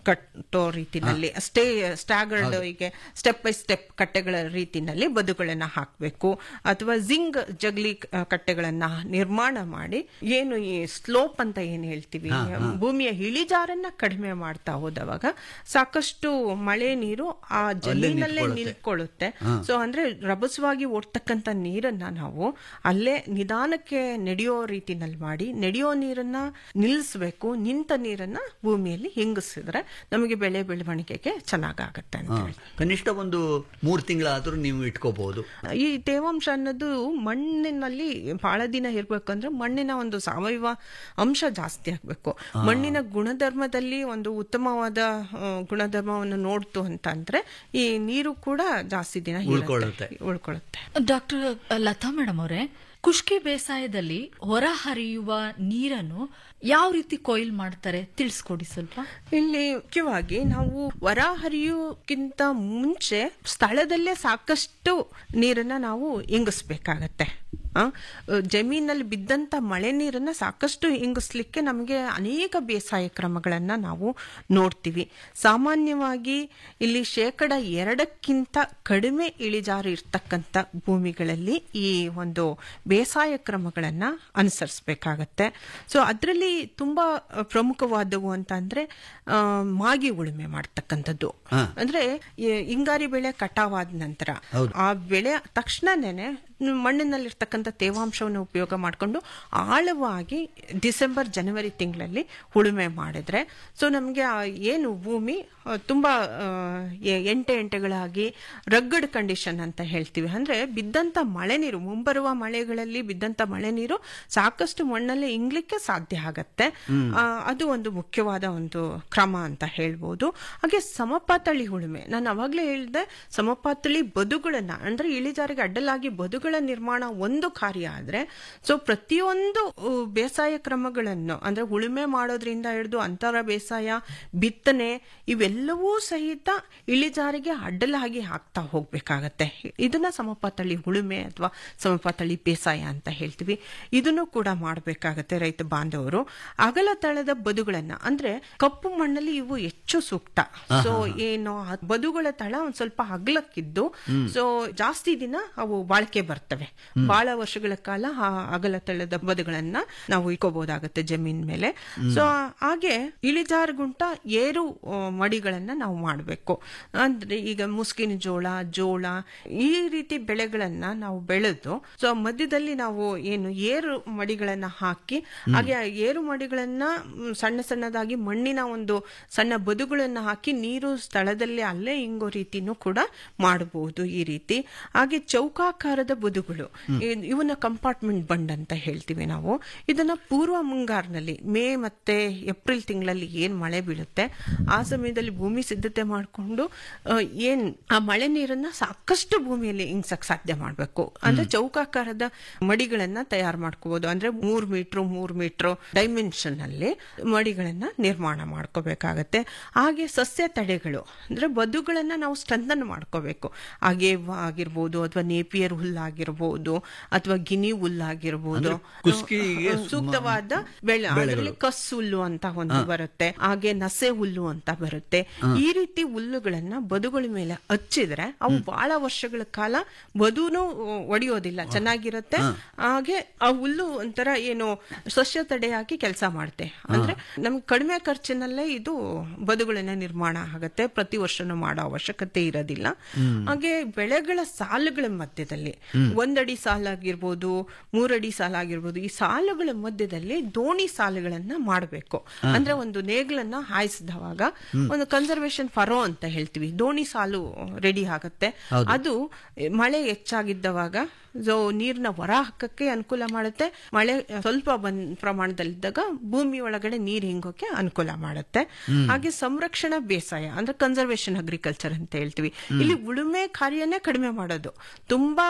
ಕಟ್ಟೋ ರೀತಿನಲ್ಲಿ ಸ್ಟೇ ಸ್ಟ್ಯಾಗರ್ಡ್ ಹೀಗೆ ಸ್ಟೆಪ್ ಬೈ ಸ್ಟೆಪ್ ಕಟ್ಟೆಗಳ ರೀತಿನಲ್ಲಿ ಬದುಗಳನ್ನ ಹಾಕಬೇಕು ಅಥವಾ ಜಿಂಗ್ ಜಗ್ಲಿ ಕ- ಕಟ್ಟೆಗಳನ್ನ ನಿರ್ಮಾಣ ಮಾಡಿ ಏನು ಈ ಸ್ಲೋಪ್ ಅಂತ ಏನ್ ಹೇಳ್ತೀವಿ ಭೂಮಿಯ ಇಳಿಜಾರನ್ನ ಕಡಿಮೆ ಮಾಡ್ತಾ ಹೋದವಾಗ ಸಾಕಷ್ಟು ಮಳೆ ನೀರು ಆ ಜಮೀನಲ್ಲೇ ನಿಲ್ಕೊಳ್ಳುತ್ತೆ ಸೊ ಅಂದ್ರೆ ರಭಸವಾಗಿ ಓಡ್ತಕ್ಕಂತ ನೀರನ್ನ ನಾವು ಅಲ್ಲೇ ನಿಧಾನಕ್ಕೆ ನಡೆಯೋ ರೀತಿನಲ್ಲಿ ಮಾಡಿ ನಡೆಯೋ ನೀರನ್ನ ನಿಲ್ಲಿಸ್ಬೇಕು ನಿಂತ ನೀರನ್ನ ಭೂಮಿಯಲ್ಲಿ ಹಿಂಗಿಸಿದ್ರೆ ನಮಗೆ ಬೆಳೆ ಬೆಳವಣಿಗೆಗೆ ಚೆನ್ನಾಗಾಗತ್ತೆ ಅಂತ ಹೇಳಿ ಕನಿಷ್ಠ ಒಂದು ಮೂರು ತಿಂಗಳಾದ್ರೂ ನೀವು ಇಟ್ಕೋಬಹುದು ಈ ತೇವಾಂಶ ಅನ್ನೋದು ಮಣ್ಣಿನಲ್ಲಿ ಬಹಳ ದಿನ ಇರ್ಬೇಕಂದ್ರೆ ಮಣ್ಣಿನ ಒಂದು ಸಾವಯವ ಅಂಶ ಜಾಸ್ತಿ ಆಗ್ಬೇಕು ಮಣ್ಣಿನ ಗುಣಧರ್ಮದಲ್ಲಿ ಒಂದು ಉತ್ತಮವಾದ ಆ, ಗುಣಧರ್ಮವನ್ನು ನೋಡ್ತು ಅಂತ ಅಂದ್ರೆ ಈ ನೀರು ಕೂಡ ಜಾಸ್ತಿ ದಿನ ಇರುತ್ತೆ. ಉಳ್ಕೊಳ್ಳುತ್ತೆ. ಉಳ್ಕೊಳ್ಳುತ್ತೆ ಡಾಕ್ಟರ್ ಲತಾ ಮೇಡಮ್ ಅವರೇ ಕುಷ್ಕಿ ಬೇಸಾಯದಲ್ಲಿ ಹೊರ ಹರಿಯುವ ನೀರನ್ನು ಯಾವ ರೀತಿ ಕೊಯ್ಲ್ ಮಾಡ್ತಾರೆ ತಿಳಿಸ್ಕೊಡಿ ಸ್ವಲ್ಪ ಇಲ್ಲಿ ಮುಖ್ಯವಾಗಿ ನಾವು ಹೊರ ಹರಿಯೋಕ್ಕಿಂತ ಮುಂಚೆ ಸ್ಥಳದಲ್ಲೇ ಸಾಕಷ್ಟು ನೀರನ್ನ ನಾವು ಇಂಗಿಸ್ಬೇಕಾಗತ್ತೆ ಆ, ಜಮೀನಲ್ಲಿ ಬಿದ್ದಂತ ಮಳೆ ನೀರನ್ನ ಸಾಕಷ್ಟು ಇಂಗಿಸ್ಲಿಕ್ಕೆ ನಮಗೆ ಅನೇಕ ಬೇಸಾಯ ಕ್ರಮಗಳನ್ನ ನಾವು ನೋಡ್ತೀವಿ ಸಾಮಾನ್ಯವಾಗಿ ಇಲ್ಲಿ ಶೇಕಡ ಎರಡಕ್ಕಿಂತ ಕಡಿಮೆ ಇಳಿಜಾರು ಇರ್ತಕ್ಕಂಥ ಭೂಮಿಗಳಲ್ಲಿ ಈ ಒಂದು ಬೇಸಾಯ ಕ್ರಮಗಳನ್ನ ಅನುಸರಿಸಬೇಕಾಗತ್ತೆ ಸೊ ಅದರಲ್ಲಿ ತುಂಬಾ ಪ್ರಮುಖವಾದವು ಅಂತ ಅಂದ್ರೆ ಆ, ಮಾಗಿ ಉಳುಮೆ ಮಾಡ್ತಕ್ಕಂಥದ್ದು ಅಂದ್ರೆ ಈ ಹಿಂಗಾರಿ ಬೆಳೆ ಕಟಾವಾದ ನಂತರ ಆ ಬೆಳೆ ತಕ್ಷಣನೇ ಮಣ್ಣಿನಲ್ಲಿರ್ತಕ್ಕಂಥ ತೇವಾಂಶವನ್ನು ಉಪಯೋಗ ಮಾಡಿಕೊಂಡು ಆಳವಾಗಿ ಡಿಸೆಂಬರ್ ಜನವರಿ ತಿಂಗಳಲ್ಲಿ ಉಳುಮೆ ಮಾಡಿದ್ರೆ ಸೊ ನಮಗೆ ಏನು ಭೂಮಿ ಆ, ತುಂಬಾ ಆ, ಎ- ಎಂಟೆ ಎಂಟೆಗಳಾಗಿ ರಗ್ಗಡ್ ಕಂಡೀಷನ್ ಅಂತ ಹೇಳ್ತೀವಿ ಅಂದ್ರೆ ಬಿದ್ದಂತ ಮಳೆ ನೀರು ಮುಂಬರುವ ಮಳೆಗಳಲ್ಲಿ ಬಿದ್ದಂತ ಮಳೆ ನೀರು ಸಾಕಷ್ಟು ಮಣ್ಣಲ್ಲಿ ಇಂಗ್ಲಿಕ್ಕೆ ಸಾಧ್ಯ ಆಗತ್ತೆ ಆ, ಅದು ಒಂದು ಮುಖ್ಯವಾದ ಒಂದು ಕ್ರಮ ಅಂತ ಹೇಳ್ಬೋದು ಹಾಗೆ ಸಮಪಾತಳಿ ಉಳುಮೆ ನಾನು ಅವಾಗ್ಲೇ ಹೇಳಿದೆ ಸಮಪಾತಳಿ ಬದುಗಳನ್ನ ಅಂದ್ರೆ ಇಳಿಜಾರಿಗೆ ಅಡ್ಡಲಾಗಿ ಬದುಗಳ ನಿರ್ಮಾಣ ಒಂದು ಕಾರ್ಯ ಆದ್ರೆ ಸೊ ಪ್ರತಿಯೊಂದು ಉ, ಬೇಸಾಯ ಕ್ರಮಗಳನ್ನು ಅಂದ್ರೆ ಉಳುಮೆ ಮಾಡೋದ್ರಿಂದ ಹಿಡಿದು ಅಂತರ ಬೇಸಾಯ ಬಿತ್ತನೆ ಇವೆಲ್ಲವೂ ಸಹಿತ ಇಳಿಜಾರಿಗೆ ಅಡ್ಡಲಾಗಿ ಹಾಕ್ತಾ ಹೋಗ್ಬೇಕಾಗತ್ತೆ ಇದನ್ನ ಸಮಪಾತಳಿ ಉಳುಮೆ ಅಥವಾ ಸಮಪಾತಳಿ ಬೇಸಾಯ ಅಂತ ಹೇಳ್ತೀವಿ ಇದನ್ನು ಕೂಡ ಮಾಡಬೇಕಾಗತ್ತೆ ರೈತ ಬಾಂಧವರು ಅಗಲ ತಳದ ಬದುಗಳನ್ನ ಅಂದ್ರೆ ಕಪ್ಪು ಮಣ್ಣಲ್ಲಿ ಇವು ಹೆಚ್ಚು ಸೂಕ್ತ ಸೊ ಏನು ಆ ಬದುಗಳ ತಳ ಒಂದ್ ಸ್ವಲ್ಪ ಅಗಲಕ್ಕಿದ್ದು ಸೊ ಜಾಸ್ತಿ ದಿನ ಅವು ಬಾಳಿಕೆ ಬರ್ತವೆ ಬಹಳ ವರ್ಷಗಳ ಕಾಲ ಆ ಅಗಲ ತಳದ ಬದುಗಳನ್ನ ನಾವು ಇಟ್ಕೋಬಹುದಾಗತ್ತೆ ಜಮೀನ್ ಮೇಲೆ ಸೊ ಹಾಗೆ ಇಳಿಜಾರುಗುಂಟ ಏರು ಆ, ಮಡಿಗಳನ್ನ ನಾವು ಮಾಡಬೇಕು ಅಂದ್ರೆ ಈಗ ಮುಸ್ಕಿನ ಜೋಳ ಜೋಳ ಈ ರೀತಿ ಬೆಳೆಗಳನ್ನ ನಾವು ಬೆಳೆದು ಸೊ ಮಧ್ಯದಲ್ಲಿ ನಾವು ಏನು ಏರು ಮಡಿಗಳನ್ನ ಹಾಕಿ ಹಾಗೆ ಆ ಏರು ಮಡಿಗಳನ್ನ ಮ್, ಸಣ್ಣ ಸಣ್ಣದಾಗಿ ಮಣ್ಣಿನ ಒಂದು ಸಣ್ಣ ಬದುಗಳನ್ನ ಹಾಕಿ ನೀರು ಸ್ಥಳದಲ್ಲೇ ಅಲ್ಲೇ ಹಿಂಗೋ ರೀತಿನೂ ಕೂಡ ಮಾಡಬಹುದು ಈ ರೀತಿ ಹಾಗೆ ಚೌಕಾಕಾರದ ಬದುಗಳು ಇ- ಇವನ್ನ ಕಂಪಾರ್ಟ್ಮೆಂಟ್ ಬಂಡ್ ಅಂತ ಹೇಳ್ತೀವಿ ನಾವು ಇದನ್ನ ಪೂರ್ವ ಮುಂಗಾರಿನಲ್ಲಿ ಮೇ ಮತ್ತೆ ಏಪ್ರಿಲ್ ತಿಂಗಳಲ್ಲಿ ಏನ್ ಮಳೆ ಬೀಳುತ್ತೆ ಆ ಸಮಯದಲ್ಲಿ ಭೂಮಿ ಸಿದ್ಧತೆ ಮಾಡಿಕೊಂಡು ಏನ್ ಆ ಮಳೆ ನೀರನ್ನ ಸಾಕಷ್ಟು ಭೂಮಿಯಲ್ಲಿ ಇಂಗ್ಸಕ್ ಸಾಧ್ಯ ಮಾಡಬೇಕು ಅಂದ್ರೆ ಚೌಕಾಕಾರದ ಮಡಿಗಳನ್ನ ತಯಾರು ಮಾಡ್ಕೋಬಹುದು ಅಂದ್ರೆ ಮೂರ್ ಮೀಟರ್ ಮೂರ್ ಮೀಟರ್ ಡೈಮೆನ್ಷನ್ ಅಲ್ಲಿ ಮಡಿಗಳನ್ನ ನಿರ್ಮಾಣ ಮಾಡ್ಕೋಬೇಕಾಗತ್ತೆ ಹಾಗೆ ಸಸ್ಯ ತಡೆಗಳು ಅಂದ್ರೆ ಬದುಗಳನ್ನ ನಾವು ಸ್ಟ್ರೆಂಥನ್ ಮಾಡ್ಕೋಬೇಕು ಹಾಗೆ ಆಗಿರ್ಬೋದು ಅಥವಾ ನೇಪಿಯರ್ ಹುಲ್ಲಾಗಿರ್ಬೋದು ಅಥವಾ ಗಿನಿ ಹುಲ್ಲಾಗಿರ್ಬೋದು ಕುಸ್ಕಿಗೆ ಅಹ್, ಸೂಕ್ತವಾದ ಬೆಳೆ ಅದರಲ್ಲಿ ಕಸ್ ಹುಲ್ಲು ಅಂತ ಒಂದು ಬರುತ್ತೆ ಹಾಗೆ ನಸೆ ಹುಲ್ಲು ಅಂತ ಬರುತ್ತೆ ಈ ರೀತಿ ಹುಲ್ಲುಗಳನ್ನ ಬದುಗಳ ಮೇಲೆ ಹಚ್ಚಿದ್ರೆ ಅವು ಬಹಳ ವರ್ಷಗಳ ಕಾಲ ಬದುನು ಒಡೆಯೋದಿಲ್ಲ ಚೆನ್ನಾಗಿರುತ್ತೆ ಹಾಗೆ ಆ ಹುಲ್ಲು ಒಂಥರ ಏನು ಸಸ್ಯ ತಡೆಯಾಗಿ ಕೆಲಸ ಮಾಡುತ್ತೆ ಅಂದ್ರೆ ನಮ್ಗೆ ಕಡಿಮೆ ಖರ್ಚಿನಲ್ಲೇ ಇದು ಬದುಗಳನ್ನ ನಿರ್ಮಾಣ ಆಗತ್ತೆ ಪ್ರತಿ ವರ್ಷನೂ ಮಾಡೋ ಅವಶ್ಯಕತೆ ಇರೋದಿಲ್ಲ ಹಾಗೆ ಬೆಳೆಗಳ ಸಾಲುಗಳ ಮಧ್ಯದಲ್ಲಿ ಒಂದಡಿ ಸಾಲಾಗಿರ್ಬೋದು ಮೂರಡಿ ಸಾಲಾಗಿರ್ಬೋದು ಈ ಸಾಲುಗಳ ಮಧ್ಯದಲ್ಲಿ ದೋಣಿ ಸಾಲುಗಳನ್ನ ಮಾಡಬೇಕು ಅಂದ್ರೆ ಒಂದು ನೇಗ್ಲನ್ನ ಹಾಯಿಸಿದವಾಗ ಒಂದು ಕನ್ಸರ್ವೇಶನ್ ಫರೋ ಅಂತ ಹೇಳ್ತೀವಿ ದೋಣಿ ಸಾಲು ರೆಡಿ ಆಗತ್ತೆ ಅದು ಮಳೆ ಹೆಚ್ಚಾಗಿದ್ದವಾಗ ಸೊ ನೀರ್ನ ಹೊರ ಹಾಕಕ್ಕೆ ಅನುಕೂಲ ಮಾಡುತ್ತೆ ಮಳೆ ಸ್ವಲ್ಪ ಬಂದ್ ಪ್ರಮಾಣದಲ್ಲಿದ್ದಾಗ ಭೂಮಿ ಒಳಗಡೆ ನೀರ್ ಹಿಂಗೋಕೆ ಅನುಕೂಲ ಮಾಡುತ್ತೆ ಹಾಗೆ ಸಂರಕ್ಷಣಾ ಬೇಸಾಯ ಅಂದ್ರೆ ಕನ್ಸರ್ವೇಶನ್ ಅಗ್ರಿಕಲ್ಚರ್ ಅಂತ ಹೇಳ್ತೀವಿ ಇಲ್ಲಿ ಉಳುಮೆ ಕಾರ್ಯನೇ ಕಡಿಮೆ ಮಾಡೋದು ತುಂಬಾ ಉಳುಮೆ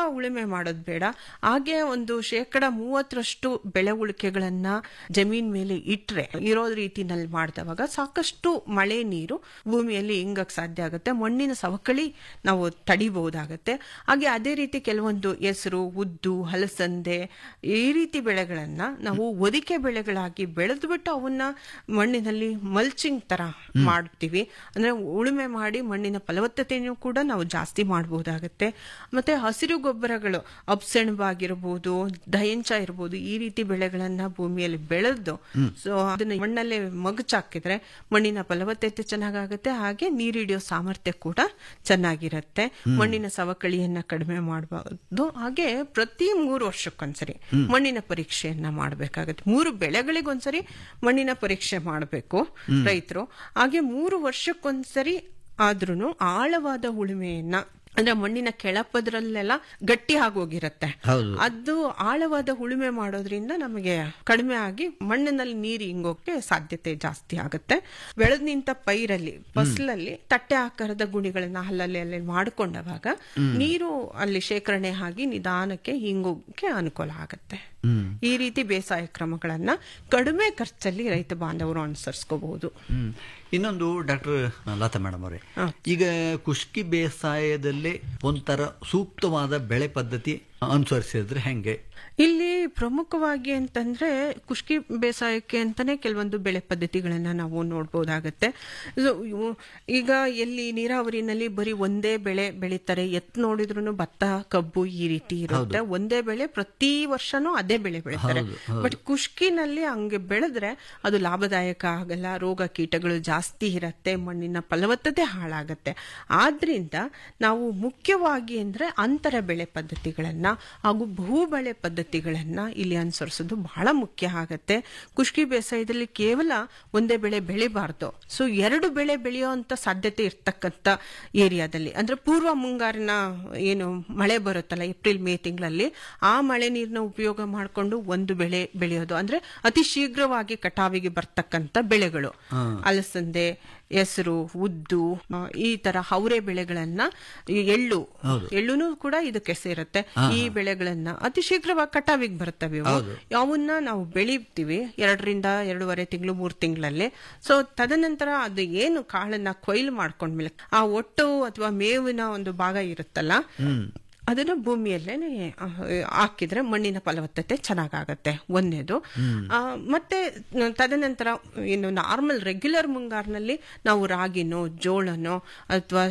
ಉಳುಮೆ ಮಾಡೋದು ಬೇಡ ಹಾಗೆ ಒಂದು ಶೇಕಡ ಮೂವತ್ತರಷ್ಟು ಬೆಳೆ ಉಳಿಕೆಗಳನ್ನ ಜಮೀನ್ ಮೇಲೆ ಇಟ್ರೆ ಇರೋ ರೀತಿನಲ್ಲಿ ಮಾಡಿದವಾಗ ಸಾಕಷ್ಟು ಮಳೆ ನೀರು ಭೂಮಿಯಲ್ಲಿ ಇಂಗಕ್ ಸಾಧ್ಯ ಆಗುತ್ತೆ ಮಣ್ಣಿನ ಸವಕಳಿ ನಾವು ತಡಿಬಹುದಾಗತ್ತೆ ಹಾಗೆ ಅದೇ ರೀತಿ ಕೆಲವೊಂದು ಹೆಸರು ಉದ್ದು ಹಲಸಂದೆ ಈ ರೀತಿ ಬೆಳೆಗಳನ್ನ ನಾವು ಒದಿಕೆ ಬೆಳೆಗಳಾಗಿ ಬೆಳೆದು ಬಿಟ್ಟು ಅವನ್ನ ಮಣ್ಣಿನಲ್ಲಿ ಮಲ್ಚಿಂಗ್ ತರ ಮಾಡ್ತೀವಿ ಅಂದ್ರೆ ಉಳುಮೆ ಮಾಡಿ ಮಣ್ಣಿನ ಫಲವತ್ತತೆಯನ್ನು ಕೂಡ ನಾವು ಜಾಸ್ತಿ ಮಾಡಬಹುದಾಗತ್ತೆ ಮತ್ತೆ ಹಸಿರು ಗೊಬ್ಬರಗಳು ಅಪ್ಸೆಣಬಾಗಿರ್ಬೋದು ದಯಂಚ ಇರ್ಬೋದು ಈ ರೀತಿ ಬೆಳೆಗಳನ್ನ ಭೂಮಿಯಲ್ಲಿ ಬೆಳೆದು ಸೊ ಅದನ್ನ ಮಣ್ಣಲ್ಲೇ ಮಗಚಾಕಿದ್ರೆ ಮಣ್ಣಿನ ಫಲವತ್ತತೆ ಚೆನ್ನಾಗಾಗುತ್ತೆ ಹಾಗೆ ನೀರಿಡಿಯೋ ಸಾಮರ್ಥ್ಯ ಕೂಡ ಚೆನ್ನಾಗಿರುತ್ತೆ ಮಣ್ಣಿನ ಸವಕಳಿಯನ್ನ ಕಡಿಮೆ ಮಾಡಬಹುದು ಹಾಗೆ ಪ್ರತಿ ಮೂರು ವರ್ಷಕ್ಕೊಂದ್ಸರಿ ಮಣ್ಣಿನ ಪರೀಕ್ಷೆಯನ್ನ ಮಾಡಬೇಕಾಗುತ್ತೆ ಮೂರು ಬೆಳೆಗಳಿಗೊಂದ್ಸರಿ ಮಣ್ಣಿನ ಪರೀಕ್ಷೆ ಮಾಡಬೇಕು ರೈತರು ಹಾಗೆ ಮೂರು ವರ್ಷಕ್ಕೊಂದ್ಸರಿ ಆದ್ರೂ ಆಳವಾದ ಉಳುಮೆಯನ್ನ ಅಂದ್ರೆ ಮಣ್ಣಿನ ಕೆಳಪದ್ರಲ್ಲೆಲ್ಲ ಗಟ್ಟಿ ಆಗೋಗಿರತ್ತೆ ಹೌದು. ಅದು ಆಳವಾದ ಉಳುಮೆ ಮಾಡೋದ್ರಿಂದ ನಮಗೆ ಕಡಿಮೆ ಆಗಿ ಮಣ್ಣಿನಲ್ಲಿ ನೀರು ಇಂಗೋಕೆ ಸಾಧ್ಯತೆ ಜಾಸ್ತಿ ಆಗುತ್ತೆ ಬೆಳೆದ್ ನಿಂತ ಪೈರಲ್ಲಿ ಫಸಲಲ್ಲಿ ತಟ್ಟೆ ಆಕಾರದ ಗುಣಿಗಳನ್ನ ಅಲ್ಲಲ್ಲಿ ಅಲ್ಲಿ ಮಾಡ್ಕೊಂಡವಾಗ ನೀರು ಅಲ್ಲಿ ಶೇಖರಣೆ ಆಗಿ ನಿಧಾನಕ್ಕೆ ಹಿಂಗೋಕೆ ಅನುಕೂಲ ಆಗುತ್ತೆ ಈ ರೀತಿ ಬೇಸಾಯ ಕ್ರಮಗಳನ್ನ ಕಡಿಮೆ ಖರ್ಚಲ್ಲಿ ರೈತ ಬಾಂಧವರು ಅನುಸರಿಸ್ಕೋಬಹುದು ಹ್ಮ್. ಇನ್ನೊಂದು ಡಾಕ್ಟರ್ ಲತಾ ಮೇಡಮ್ ಅವರೇ ಈಗ ಕುಷ್ಕಿ ಬೇಸಾಯದಲ್ಲೇ ಒಂಥರ ಸೂಕ್ತವಾದ ಬೆಳೆ ಪದ್ಧತಿ ಅನುಸರಿಸಿದ್ರೆ ಹೆಂಗೆ ಇಲ್ಲಿ ಪ್ರಮುಖವಾಗಿ ಅಂತಂದ್ರೆ ಕುಷ್ಕಿ ಬೇಸಾಯಕ್ಕೆ ಅಂತಾನೆ ಕೆಲವೊಂದು ಬೆಳೆ ಪದ್ಧತಿಗಳನ್ನ ನಾವು ನೋಡ್ಬೋದಾಗತ್ತೆ ಇದು ಇವು- ಈಗ ಎಲ್ಲಿ ನೀರಾವರಿನಲ್ಲಿ ಬರೀ ಒಂದೇ ಬೆಳೆ ಬೆಳೀತಾರೆ ಎತ್ ನೋಡಿದ್ರು ಭತ್ತ ಕಬ್ಬು ಈ ರೀತಿ ಇರುತ್ತೆ ಒಂದೇ ಬೆಳೆ ಪ್ರತಿ ವರ್ಷನೂ ಅದೇ ಬೆಳೆ ಬೆಳೀತಾರೆ ಹೌದು, ಹೌದು. ಬಟ್ ಕುಷ್ಕಿನಲ್ಲಿ ಹಂಗೆ ಬೆಳೆದ್ರೆ ಅದು ಲಾಭದಾಯಕ ಆಗಲ್ಲ ರೋಗ ಕೀಟಗಳು ಜಾಸ್ತಿ ಇರತ್ತೆ ಮಣ್ಣಿನ ಫಲವತ್ತತೆ ಹಾಳಾಗತ್ತೆ ಆದ್ರಿಂದ ನಾವು ಮುಖ್ಯವಾಗಿ ಅಂದ್ರೆ ಅಂತರ ಬೆಳೆ ಪದ್ಧತಿಗಳನ್ನ ಹಾಗೂ ಬಹು ಬೆಳೆ ಪದ್ಧತಿಗಳನ್ನ ಇಲ್ಲಿ ಅನುಸರಿಸೋದು ಬಹಳ ಮುಖ್ಯ ಆಗತ್ತೆ ಕುಷ್ಕಿ ಬೇಸಾಯದಲ್ಲಿ ಕೇವಲ ಒಂದೇ ಬೆಳೆ ಬೆಳಿಬಾರ್ದು ಸೊ ಎರಡು ಬೆಳೆ ಬೆಳೆಯುವಂತ ಸಾಧ್ಯತೆ ಇರ್ತಕ್ಕಂಥ ಏರಿಯಾದಲ್ಲಿ ಅಂದ್ರೆ ಪೂರ್ವ ಮುಂಗಾರಿನ ಏನು ಮಳೆ ಬರುತ್ತಲ್ಲ ಏಪ್ರಿಲ್ ಮೇ ತಿಂಗಳಲ್ಲಿ ಆ ಮಳೆ ನೀರಿನ ಉಪಯೋಗ ಮಾಡಿಕೊಂಡು ಒಂದು ಬೆಳೆ ಬೆಳೆಯೋದು ಅಂದ್ರೆ ಅತಿ ಶೀಘ್ರವಾಗಿ ಕಟಾವಿಗೆ ಬರ್ತಕ್ಕಂಥ ಬೆಳೆಗಳು ಅಲಸಂದೆ ಹೆಸರು ಉದ್ದು ಆ, ಈ ತರ ಹೌರೆ ಬೆಳೆಗಳನ್ನ ಈ ಎಳ್ಳು ಎಳ್ಳುನು ಕೂಡ ಇದಕ್ಕೆ ಸೇರುತ್ತೆ ಈ ಬೆಳೆಗಳನ್ನ ಅತಿ ಶೀಘ್ರವಾಗಿ ಕಟಾವಿಗೆ ಬರ್ತವೆ ಇವು. ಅವನ್ನ ನಾವು ಬೆಳಿತೀವಿ ಎರಡರಿಂದ ಎರಡೂವರೆ ತಿಂಗಳು ಮೂರು ತಿಂಗಳಲ್ಲಿ ಸೊ ತದನಂತರ ಅದು ಏನು ಕಾಳನ್ನ ಕೊಯ್ಲು ಮಾಡ್ಕೊಂಡ್ಮೇಲೆ ಆ ಒಟ್ಟು ಅಥವಾ ಮೇವಿನ ಒಂದು ಭಾಗ ಇರುತ್ತಲ್ಲ ಅದನ್ನ ಭೂಮಿಯಲ್ಲೇನೆ ಆ, ಹಾಕಿದ್ರೆ ಮಣ್ಣಿನ ಫಲವತ್ತತೆ ಚೆನ್ನಾಗಾಗತ್ತೆ ಒಂದೇದು ಆ, ಮತ್ತೆ ತದನಂತರ ಇನ್ನು ನಾರ್ಮಲ್ ರೆಗ್ಯುಲರ್ ಮುಂಗಾರಿನಲ್ಲಿ ನಾವು ರಾಗಿನೋ ಜೋಳನೋ ಅಥವಾ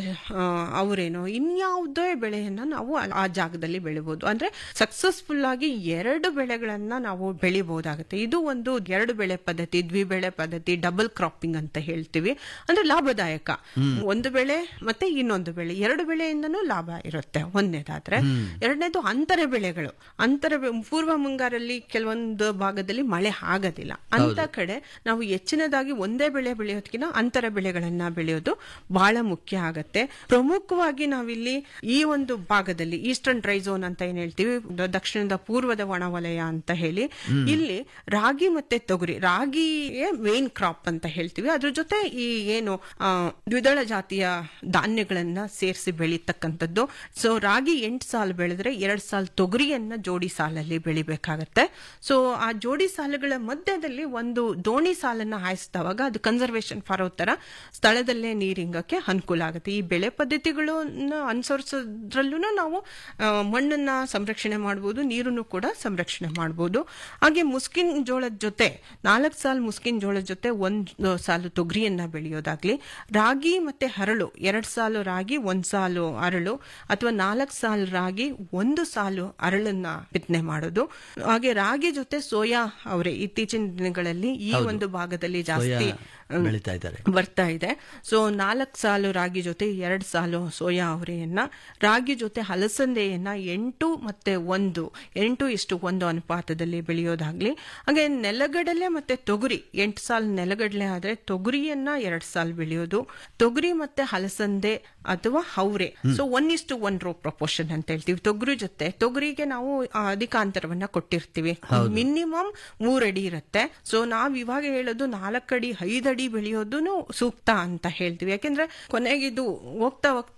ಅವರೇನೋ ಇನ್ಯಾವುದೇ ಬೆಳೆಯನ್ನ ನಾವು ಆ- ಆ ಜಾಗದಲ್ಲಿ ಬೆಳಿಬಹುದು ಅಂದ್ರೆ ಸಕ್ಸಸ್ಫುಲ್ ಆಗಿ ಎರಡು ಬೆಳೆಗಳನ್ನ ನಾವು ಬೆಳಿಬಹುದಾಗುತ್ತೆ ಇದು ಒಂದು ಎರಡು ಬೆಳೆ ಪದ್ಧತಿ ದ್ವಿಬೆಳೆ ಪದ್ಧತಿ ಡಬಲ್ ಕ್ರಾಪಿಂಗ್ ಅಂತ ಹೇಳ್ತೀವಿ ಅಂದ್ರೆ ಲಾಭದಾಯಕ ಒಂದು ಬೆಳೆ ಮತ್ತೆ ಇನ್ನೊಂದು ಬೆಳೆ ಎರಡು ಬೆಳೆಯಿಂದನೂ ಲಾಭ ಇರುತ್ತೆ ಒಂದನೇದಾದ್ರೆ ಎರಡನೇದು ಅಂತರ ಬೆಳೆಗಳು ಅಂತರ ಬೆ- ಪೂರ್ವ ಮುಂಗಾರಲ್ಲಿ ಕೆಲವೊಂದು ಭಾಗದಲ್ಲಿ ಮಳೆ ಆಗೋದಿಲ್ಲ ಅಂತ ಕಡೆ ನಾವು ಹೆಚ್ಚಿನದಾಗಿ ಒಂದೇ ಬೆಳೆ ಬೆಳೆಯೋದಕ್ಕಿಂತ ಅಂತರ ಬೆಳೆಗಳನ್ನ ಬೆಳೆಯೋದು ಬಹಳ ಮುಖ್ಯ ಆಗತ್ತೆ ಪ್ರಮುಖವಾಗಿ ನಾವಿಲ್ಲಿ ಈ ಒಂದು ಭಾಗದಲ್ಲಿ ಈಸ್ಟರ್ನ್ ಡ್ರೈ ಝೋನ್ ಅಂತ ಏನ್ ಹೇಳ್ತೀವಿ ದ- ದಕ್ಷಿಣದ ಪೂರ್ವದ ಒಣವಲಯ ಅಂತ ಹೇಳಿ ಇಲ್ಲಿ ರಾಗಿ ಮತ್ತೆ ತೊಗರಿ ರಾಗಿಯೇ ಮೇನ್ ಕ್ರಾಪ್ ಅಂತ ಹೇಳ್ತೀವಿ ಅದ್ರ ಜೊತೆ ಈ ಏನು ಆ, ದ್ವಿದಳ ಜಾತಿಯ ಧಾನ್ಯಗಳನ್ನ ಸೇರಿಸಿ ಬೆಳೀತಕ್ಕಂಥದ್ದು ಸೊ ರಾಗಿ ಎಂಟು ಸಾಲು ಬೆಳೆದ್ರೆ ಎರಡ್ ಸಾಲು ತೊಗರಿಯನ್ನ ಜೋಡಿ ಸಾಲಲ್ಲಿ ಬೆಳಿಬೇಕಾಗತ್ತೆ ಸೊ ಆ ಜೋಡಿ ಸಾಲುಗಳ ಮಧ್ಯದಲ್ಲಿ ಒಂದು ದೋಣಿ ಸಾಲನ್ನ ಹಾಯಿಸಿದವಾಗ ಅದು ಕನ್ಸರ್ವೇಷನ್ ಫಾರೋ ತರ ಸ್ಥಳದಲ್ಲೇ ನೀರಿಂಗಕ್ಕೆ ಅನುಕೂಲ ಆಗುತ್ತೆ ಈ ಬೆಳೆ ಪದ್ಧತಿಗಳನ್ನ ಅನುಸರಿಸೋದ್ರಲ್ಲೂ ನಾವು ಆ, ಮಣ್ಣನ್ನ ಸಂರಕ್ಷಣೆ ಮಾಡಬಹುದು ನೀರನ್ನು ಕೂಡ ಸಂರಕ್ಷಣೆ ಮಾಡಬಹುದು ಹಾಗೆ ಮುಸ್ಕಿನ್ ಜೋಳದ ಜೊತೆ ನಾಲ್ಕು ಸಾಲು ಮುಸ್ಕಿನ್ ಜೋಳದ ಜೊತೆ ಒಂದು ಸಾಲು ತೊಗರಿಯನ್ನ ಬೆಳೆಯೋದಾಗ್ಲಿ ರಾಗಿ ಮತ್ತೆ ಹರಳು ಎರಡ್ ಸಾಲು ರಾಗಿ ಒಂದ್ ಸಾಲು ಅರಳು ಅಥವಾ ನಾಲ್ಕು ಸಾಲು ರಾಗಿ ಒಂದು ಸಾಲು ಅರಳನ್ನ ಬಿತ್ತನೆ ಮಾಡೋದು ಹಾಗೆ ರಾಗಿ ಜೊತೆ ಸೋಯಾ ಅವರೇ ಇತ್ತೀಚಿನ ದಿನಗಳಲ್ಲಿ ಈ ಒಂದು ಭಾಗದಲ್ಲಿ ಜಾಸ್ತಿ ಹ್ಮ್, ಬೆಳೀತಾ ಇದ್ದಾರೆ ಬರ್ತಾ ಇದೆ ಸೊ ನಾಲ್ಕು ಸಾಲು ರಾಗಿ ಜೊತೆ ಎರಡು ಸಾಲು ಸೋಯಾ ಅವರೆಯನ್ನ ರಾಗಿ ಜೊತೆ ಹಲಸಂದೆಯನ್ನ ಎಂಟು ಮತ್ತೆ ಒಂದು ಎಂಟು ಇಷ್ಟು ಒಂದು ಅನುಪಾತದಲ್ಲಿ ಬೆಳೆಯೋದಾಗ್ಲಿ ಹಾಗೆ ನೆಲಗಡಲೆ ಮತ್ತೆ ತೊಗರಿ ಎಂಟು ಸಾಲು ನೆಲಗಡಲೆ ಆದ್ರೆ ತೊಗರಿಯನ್ನ ಎರಡ್ ಸಾಲು ಬೆಳೆಯೋದು ತೊಗರಿ ಮತ್ತೆ ಹಲಸಂದೆ ಅಥವಾ ಹೌರೆ ಸೊ ಒನ್ ಇಷ್ಟು ಒನ್ ರೋ ಪ್ರಪೋರ್ಷನ್ ಅಂತ ಹೇಳ್ತೀವಿ ತೊಗರಿ ಜೊತೆ ತೊಗರಿಗೆ ನಾವು ಆ, ಅಧಿಕ ಅಂತರವನ್ನ ಕೊಟ್ಟಿರ್ತೀವಿ ಮಿನಿಮಮ್ ಮೂರಡಿ ಇರುತ್ತೆ ಸೊ ನಾವ್ ಇವಾಗ ಹೇಳೋದು ನಾಲ್ಕಡಿ ಐದಡಿ ಬೆಳೆಯೋದು ಸೂಕ್ತ ಅಂತ ಹೇಳ್ತೀವಿ ಯಾಕೆಂದ್ರೆ ಕೊನೆಗೆ ಇದು ಹೋಗ್ತಾ ಹೋಗ್ತಾ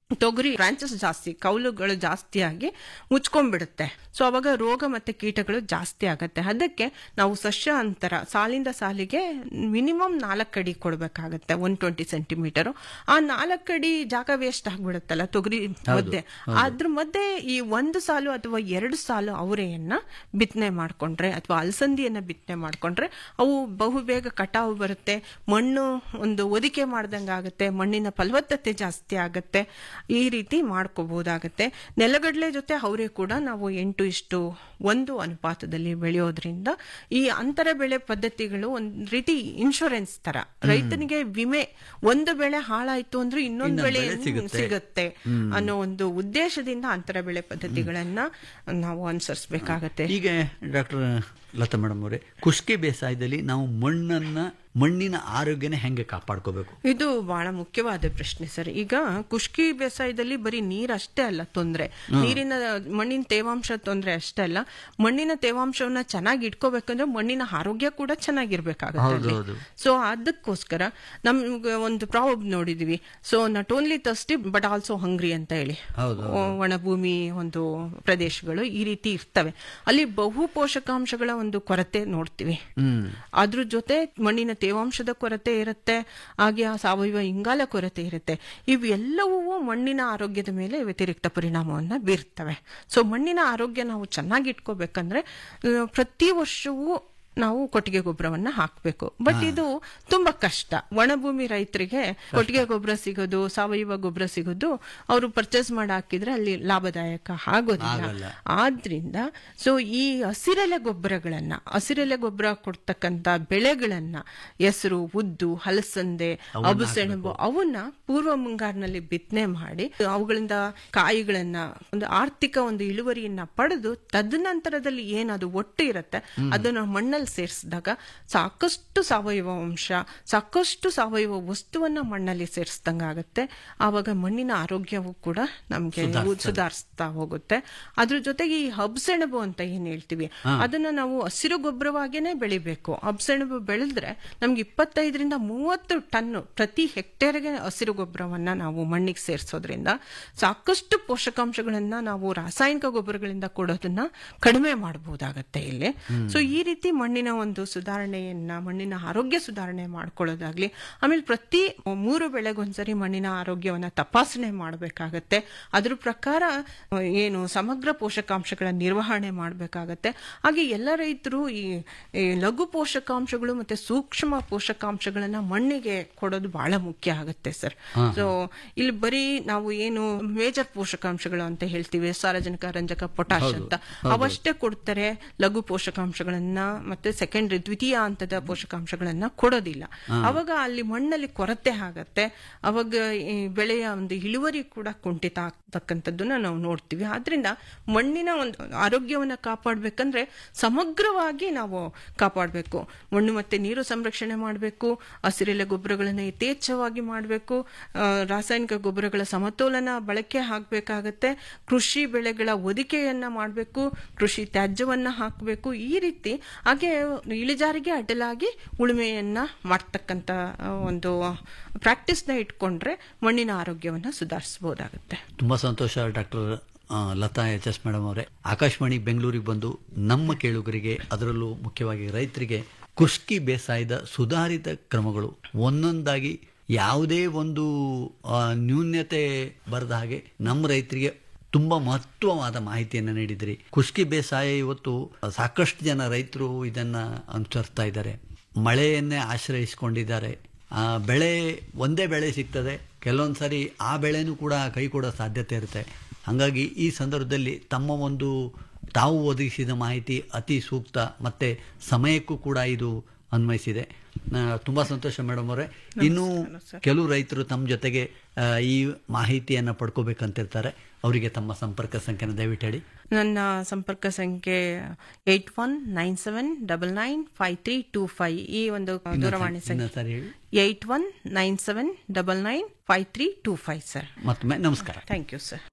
ತೊಗರಿ ಬ್ರಾಂಚಸ್ ಜಾಸ್ತಿ ಕೌಲುಗಳು ಜಾಸ್ತಿ ಆಗಿ ಮುಚ್ಕೊಂಡ್ಬಿಡುತ್ತೆ ಸೊ ಅವಾಗ ರೋಗ ಮತ್ತೆ ಕೀಟಗಳು ಜಾಸ್ತಿ ಆಗತ್ತೆ ಅದಕ್ಕೆ ನಾವು ಸಸ್ಯ ಅಂತರ ಸಾಲಿಂದ ಸಾಲಿಗೆ ಮಿನಿಮಮ್ ನಾಲ್ಕು ಅಡಿ ಕೊಡ್ಬೇಕಾಗತ್ತೆ ಒನ್ ಟ್ವೆಂಟಿ ಸೆಂಟಿಮೀಟರ್ ಆ ನಾಲ್ಕು ಅಡಿ ಜಾಗ ವೇಸ್ಟ್ ಆಗ್ಬಿಡುತ್ತಲ್ಲ ತೊಗರಿ ಮಧ್ಯೆ ಅದ್ರ ಮಧ್ಯೆ ಈ ಒಂದು ಸಾಲು ಅಥವಾ ಎರಡು ಸಾಲು ಅವರೆಯನ್ನ ಬಿತ್ತನೆ ಮಾಡ್ಕೊಂಡ್ರೆ ಅಥವಾ ಅಲಸಂದಿಯನ್ನ ಬಿತ್ತನೆ ಮಾಡ್ಕೊಂಡ್ರೆ ಅವು ಬಹು ಬೇಗ ಕಟಾವು ಬರುತ್ತೆ ಮಣ್ಣು ಒಂದು ಒದಿಕೆ ಮಾಡ್ದಂಗೆ ಆಗುತ್ತೆ ಮಣ್ಣಿನ ಫಲವತ್ತತೆ ಜಾಸ್ತಿ ಆಗುತ್ತೆ ಈ ರೀತಿ ಮಾಡ್ಕೋಬಹುದಾಗತ್ತೆ ನೆಲಗಡಲೆ ಜೊತೆ ಅವರೇ ಕೂಡ ನಾವು ಎಂಟು ಇಷ್ಟು ಒಂದು ಅನುಪಾತದಲ್ಲಿ ಬೆಳೆಯೋದ್ರಿಂದ ಈ ಅಂತರ ಬೆಳೆ ಪದ್ಧತಿಗಳು ಒಂದ್ ರೀತಿ ಇನ್ಶೂರೆನ್ಸ್ ತರ ರೈತನಿಗೆ ವಿಮೆ ಒಂದು ಬೆಳೆ ಹಾಳಾಯ್ತು ಅಂದ್ರೆ ಇನ್ನೊಂದು ಇನ್ನೊಂದ್ ಬೆಳೆ ಬೆಳೆ ಸಿಗುತ್ತೆ. ಸಿಗುತ್ತೆ ಅನ್ನೋ ಒಂದು ಉದ್ದೇಶದಿಂದ ಅಂತರ ಬೆಳೆ ಪದ್ಧತಿಗಳನ್ನ ನಾವು ಅನುಸರಿಸಬೇಕಾಗತ್ತೆ ಈಗ ಡಾಕ್ಟರ್ ಲತಾ ಮೇಡಮ್ ಅವರೇ ಕುಷ್ಕಿ ಬೇಸಾಯದಲ್ಲಿ ನಾವು ಮಣ್ಣನ್ನ ಮಣ್ಣಿನ ಆರೋಗ್ಯನ ಹೆಂಗೆ ಕಾಪಾಡ್ಕೋಬೇಕು ಇದು ಬಹಳ ಮುಖ್ಯವಾದ ಪ್ರಶ್ನೆ ಸರ್ ಈಗ ಕುಷ್ಕಿ ಬೇಸಾಯದಲ್ಲಿ ಬರೀ ನೀರ್ ಅಷ್ಟೇ ಅಲ್ಲ ತೊಂದ್ರೆ ನೀರಿನ ಮಣ್ಣಿನ ತೇವಾಂಶ ತೊಂದ್ರೆ ಅಷ್ಟೇ ಅಲ್ಲ ಮಣ್ಣಿನ ತೇವಾಂಶವನ್ನ ಚೆನ್ನಾಗಿ ಇಟ್ಕೋಬೇಕಂದ್ರೆ ಮಣ್ಣಿನ ಆರೋಗ್ಯ ಕೂಡ ಚೆನ್ನಾಗಿರ್ಬೇಕಾಗುತ್ತೆ ಹೌದು. ಸೊ ಅದಕ್ಕೋಸ್ಕರ ನಮ್ಗೆ ಒಂದು ಪ್ರಾಬ್ ನೋಡಿದೀವಿ so not only tasty but also hungry ಅಂತ ಹೇಳಿ ಹೌದು, ಒ- ಒಣಭೂಮಿ ಒಂದು ಪ್ರದೇಶಗಳು ಈ ರೀತಿ ಇರ್ತವೆ ಅಲ್ಲಿ ಬಹು ಪೋಷಕಾಂಶಗಳ ಒಂದು ಕೊರತೆ ನೋಡ್ತೀವಿ ಅದ್ರ ಜೊತೆ ಮಣ್ಣಿನ ತೇವಾಂಶದ ಕೊರತೆ ಇರುತ್ತೆ ಹಾಗೆ ಆ ಸಾವಯವ ಇಂಗಾಲ ಕೊರತೆ ಇರುತ್ತೆ ಇವೆಲ್ಲವೂ ಮಣ್ಣಿನ ಆರೋಗ್ಯದ ಮೇಲೆ ವ್ಯತಿರಿಕ್ತ ಪರಿಣಾಮವನ್ನ ಬೀರ್ತವೆ ಸೊ ಮಣ್ಣಿನ ಆರೋಗ್ಯ ನಾವು ಚೆನ್ನಾಗಿ ಇಟ್ಕೋಬೇಕಂದ್ರೆ ಆ, ಪ್ರತಿ ವರ್ಷವೂ ನಾವು ಕೊಟ್ಟಿಗೆ ಗೊಬ್ಬರವನ್ನ ಹಾಕಬೇಕು ಬಟ್ ಇದು ತುಂಬಾ ಕಷ್ಟ ಒಣಭೂಮಿ ರೈತರಿಗೆ ಕೊಟ್ಟಿಗೆ ಗೊಬ್ಬರ ಸಿಗೋದು ಸಾವಯವ ಗೊಬ್ಬರ ಸಿಗೋದು ಅವರು ಪರ್ಚೇಸ್ ಮಾಡಿ ಹಾಕಿದ್ರೆ ಅಲ್ಲಿ ಲಾಭದಾಯಕ ಆಗೋದಿಲ್ಲ ಆದ್ರಿಂದ ಸೊ ಈ ಹಸಿರೆಲೆ ಗೊಬ್ಬರಗಳನ್ನ ಹಸಿರೆಲೆ ಗೊಬ್ಬರ ಕೊಡ್ತಕ್ಕಂತ ಬೆಳೆಗಳನ್ನ ಹೆಸರು ಉದ್ದು ಹಲಸಂದೆ ಅಬುಸೆಣಬು ಅವನ್ನ ಪೂರ್ವ ಮುಂಗಾರಿನಲ್ಲಿ ಬಿತ್ತನೆ ಮಾಡಿ ಅವುಗಳಿಂದ ಕಾಯಿಗಳನ್ನ ಒಂದು ಆರ್ಥಿಕ ಒಂದು ಇಳುವರಿಯನ್ನ ಪಡೆದು ತದನಂತರದಲ್ಲಿ ಏನದು ಒಟ್ಟು ಇರುತ್ತೆ ಅದನ್ನ ಮಣ್ಣಲ್ಲಿ ಸೇರಿಸಿದಾಗ ಸಾಕಷ್ಟು ಸಾವಯವ ಅಂಶ ಸಾಕಷ್ಟು ಸಾವಯವ ವಸ್ತುವನ್ನ ಮಣ್ಣಲ್ಲಿ ಸೇರಿಸ್ದಂಗ ಆಗುತ್ತೆ ಆವಾಗ ಮಣ್ಣಿನ ಆರೋಗ್ಯವು ಕೂಡ ನಮ್ಗೆ ಸುಧಾರಿಸ್ತಾ ಹೋಗುತ್ತೆ ಅದ್ರ ಜೊತೆಗೆ ಈ ಹಬ್ಸೆಣಬು ಅಂತ ಏನ್ ಹೇಳ್ತೀವಿ ಅದನ್ನ ನಾವು ಹಸಿರು ಗೊಬ್ಬರವಾಗೇನೆ ಬೆಳಿಬೇಕು ಹಬ್ಸೆಣಬು ಬೆಳೆದ್ರೆ ನಮ್ಗೆ ಇಪ್ಪತ್ತೈದರಿಂದ ಮೂವತ್ತು ಟನ್ ಪ್ರತಿ ಹೆಕ್ಟೇರ್ಗೆ ಹಸಿರು ಗೊಬ್ಬರವನ್ನ ನಾವು ಮಣ್ಣಿಗೆ ಸೇರಿಸೋದ್ರಿಂದ ಸಾಕಷ್ಟು ಪೋಷಕಾಂಶಗಳನ್ನ ನಾವು ರಾಸಾಯನಿಕ ಗೊಬ್ಬರಗಳಿಂದ ಕೊಡೋದನ್ನ ಕಡಿಮೆ ಮಾಡಬಹುದಾಗತ್ತೆ ಇಲ್ಲಿ ಸೊ ಈ ರೀತಿ ಮಣ್ಣಿನ ಒಂದು ಸುಧಾರಣೆಯನ್ನ ಮಣ್ಣಿನ ಆರೋಗ್ಯ ಸುಧಾರಣೆ ಮಾಡ್ಕೊಳ್ಳೋದಾಗ್ಲಿ ಆಮೇಲೆ ಪ್ರತಿ ಮೂರು ಬೆಳೆಗೊಂದ್ಸರಿ ಮಣ್ಣಿನ ಆರೋಗ್ಯವನ್ನ ತಪಾಸಣೆ ಮಾಡಬೇಕಾಗತ್ತೆ ಅದ್ರ ಪ್ರಕಾರ ಆ, ಏನು ಸಮಗ್ರ ಪೋಷಕಾಂಶಗಳ ನಿರ್ವಹಣೆ ಮಾಡಬೇಕಾಗತ್ತೆ ಹಾಗೆ ಎಲ್ಲ ರೈತರು ಈ ಈ ಲಘು ಪೋಷಕಾಂಶಗಳು ಮತ್ತೆ ಸೂಕ್ಷ್ಮ ಪೋಷಕಾಂಶಗಳನ್ನ ಮಣ್ಣಿಗೆ ಕೊಡೋದು ಬಹಳ ಮುಖ್ಯ ಆಗುತ್ತೆ ಸರ್ ಸೊ ಇಲ್ಲಿ ಬರೀ ನಾವು ಏನು ಮೇಜರ್ ಪೋಷಕಾಂಶಗಳು ಅಂತ ಹೇಳ್ತೀವಿ ಸಾರಜನಕ ರಂಜಕ ಪೊಟ್ಯಾಶ್ ಅಂತ ಅವಷ್ಟೇ ಕೊಡ್ತಾರೆ ಲಘು ಪೋಷಕಾಂಶಗಳನ್ನ ಮತ್ತೆ ಸೆಕೆಂಡ್ರಿ ದ್ವಿತೀಯ ಹಂತದ ಪೋಷಕಾಂಶಗಳನ್ನ ಕೊಡೋದಿಲ್ಲ ಅವಾಗ ಅಲ್ಲಿ ಮಣ್ಣಲ್ಲಿ ಕೊರತೆ ಆಗತ್ತೆ ಅವಾಗ ಈ ಬೆಳೆಯ ಒಂದು ಇಳುವರಿ ಕೂಡ ಕುಂಠಿತ ಆಗ್ತಕ್ಕಂಥದ್ದನ್ನ ನಾವು ನೋಡ್ತೀವಿ ಆದ್ರಿಂದ ಮಣ್ಣಿನ ಒಂದು ಆರೋಗ್ಯವನ್ನ ಕಾಪಾಡ್ಬೇಕಂದ್ರೆ ಸಮಗ್ರವಾಗಿ ನಾವು ಕಾಪಾಡಬೇಕು ಮಣ್ಣು ಮತ್ತೆ ನೀರು ಸಂರಕ್ಷಣೆ ಮಾಡಬೇಕು ಹಸಿರೆಲೆ ಗೊಬ್ಬರಗಳನ್ನ ಯಥೇಚ್ಛವಾಗಿ ಮಾಡಬೇಕು ರಾಸಾಯನಿಕ ಗೊಬ್ಬರಗಳ ಸಮತೋಲನ ಬಳಕೆ ಆಗ್ಬೇಕಾಗತ್ತೆ ಕೃಷಿ ಬೆಳೆಗಳ ಒದಿಕೆಯನ್ನ ಮಾಡಬೇಕು ಕೃಷಿ ತ್ಯಾಜ್ಯವನ್ನ ಹಾಕಬೇಕು ಈ ರೀತಿ ಹಾಗೆ ಇಳಿಜಾರಿಗೆ ಅಡ್ಡಲಾಗಿ ಉಳುಮೆಯನ್ನ ಮಾಡ್ತಕ್ಕಂತ ಆ, ಒಂದು ಪ್ರಾಕ್ಟೀಸ್ನ ಇಟ್ಕೊಂಡ್ರೆ ಮಣ್ಣಿನ ಆರೋಗ್ಯವನ್ನ ಸುಧಾರಿಸಬಹುದಾಗುತ್ತೆ ತುಂಬಾ ಸಂತೋಷ ಡಾಕ್ಟರ್ ಆ, ಲತಾ ಎಚ್ ಎಸ್ ಮೇಡಮ್ ಅವರೇ ಆಕಾಶವಾಣಿ ಬೆಂಗಳೂರಿಗೆ ಬಂದು ನಮ್ಮ ಕೇಳುಗರಿಗೆ ಅದರಲ್ಲೂ ಮುಖ್ಯವಾಗಿ ರೈತರಿಗೆ ಕುಷ್ಕಿ ಬೇಸಾಯದ ಸುಧಾರಿತ ಕ್ರಮಗಳು ಒಂದೊಂದಾಗಿ ಯಾವುದೇ ಒಂದು ಆ, ನ್ಯೂನ್ಯತೆ ಬರದ ಹಾಗೆ ನಮ್ಮ ರೈತರಿಗೆ ತುಂಬಾ ಮಹತ್ವವಾದ ಮಾಹಿತಿಯನ್ನು ನೀಡಿದ್ರಿ ಕುಷ್ಕಿ ಬೇಸಾಯ ಇವತ್ತು ಸಾಕಷ್ಟು ಜನ ರೈತರು ಇದನ್ನ ಅನುಸರಿಸ್ತಾ ಇದ್ದಾರೆ ಮಳೆಯನ್ನೇ ಆಶ್ರಯಿಸಿಕೊಂಡಿದ್ದಾರೆ ಆ ಬೆಳೆ ಒಂದೇ ಬೆಳೆ ಸಿಗ್ತದೆ ಕೆಲವೊಂದು ಸರಿ ಆ ಬೆಳೆನೂ ಕೂಡ ಕೈ ಕೊಡೋ ಸಾಧ್ಯತೆ ಇರುತ್ತೆ ಹಾಗಾಗಿ ಈ ಸಂದರ್ಭದಲ್ಲಿ ತಮ್ಮ ಒಂದು ತಾವು ಒದಗಿಸಿದ ಮಾಹಿತಿ ಅತಿ ಸೂಕ್ತ ಮತ್ತೆ ಸಮಯಕ್ಕೂ ಕೂಡ ಇದು ಅನ್ವಯಿಸಿದೆ ಆ, ತುಂಬಾ ಸಂತೋಷ ಮೇಡಮ್ ಅವರೇ ಇನ್ನು ಕೆಲವು ರೈತರು ತಮ್ಮ ಜೊತೆಗೆ ಆ, ಈ ಮಾಹಿತಿಯನ್ನು ಪಡ್ಕೋಬೇಕಂತಿರ್ತಾರೆ ಅವರಿಗೆ ತಮ್ಮ ಸಂಪರ್ಕ ಸಂಖ್ಯೆನ ದಯವಿಟ್ಟು ಹೇಳಿ ನನ್ನ ಸಂಪರ್ಕ ಸಂಖ್ಯೆ eight one nine seven double nine five three two five ಈ ಒಂದು ದೂರವಾಣಿ ಸಂಖ್ಯೆ ಇನ್ನೊಂದ್ಸರಿ ಹೇಳಿ eight one nine seven double nine five three two five sir ಮತ್ತೊಮ್ಮೆ ನಮಸ್ಕಾರ ಥ್ಯಾಂಕ್ ಯು ಸರ್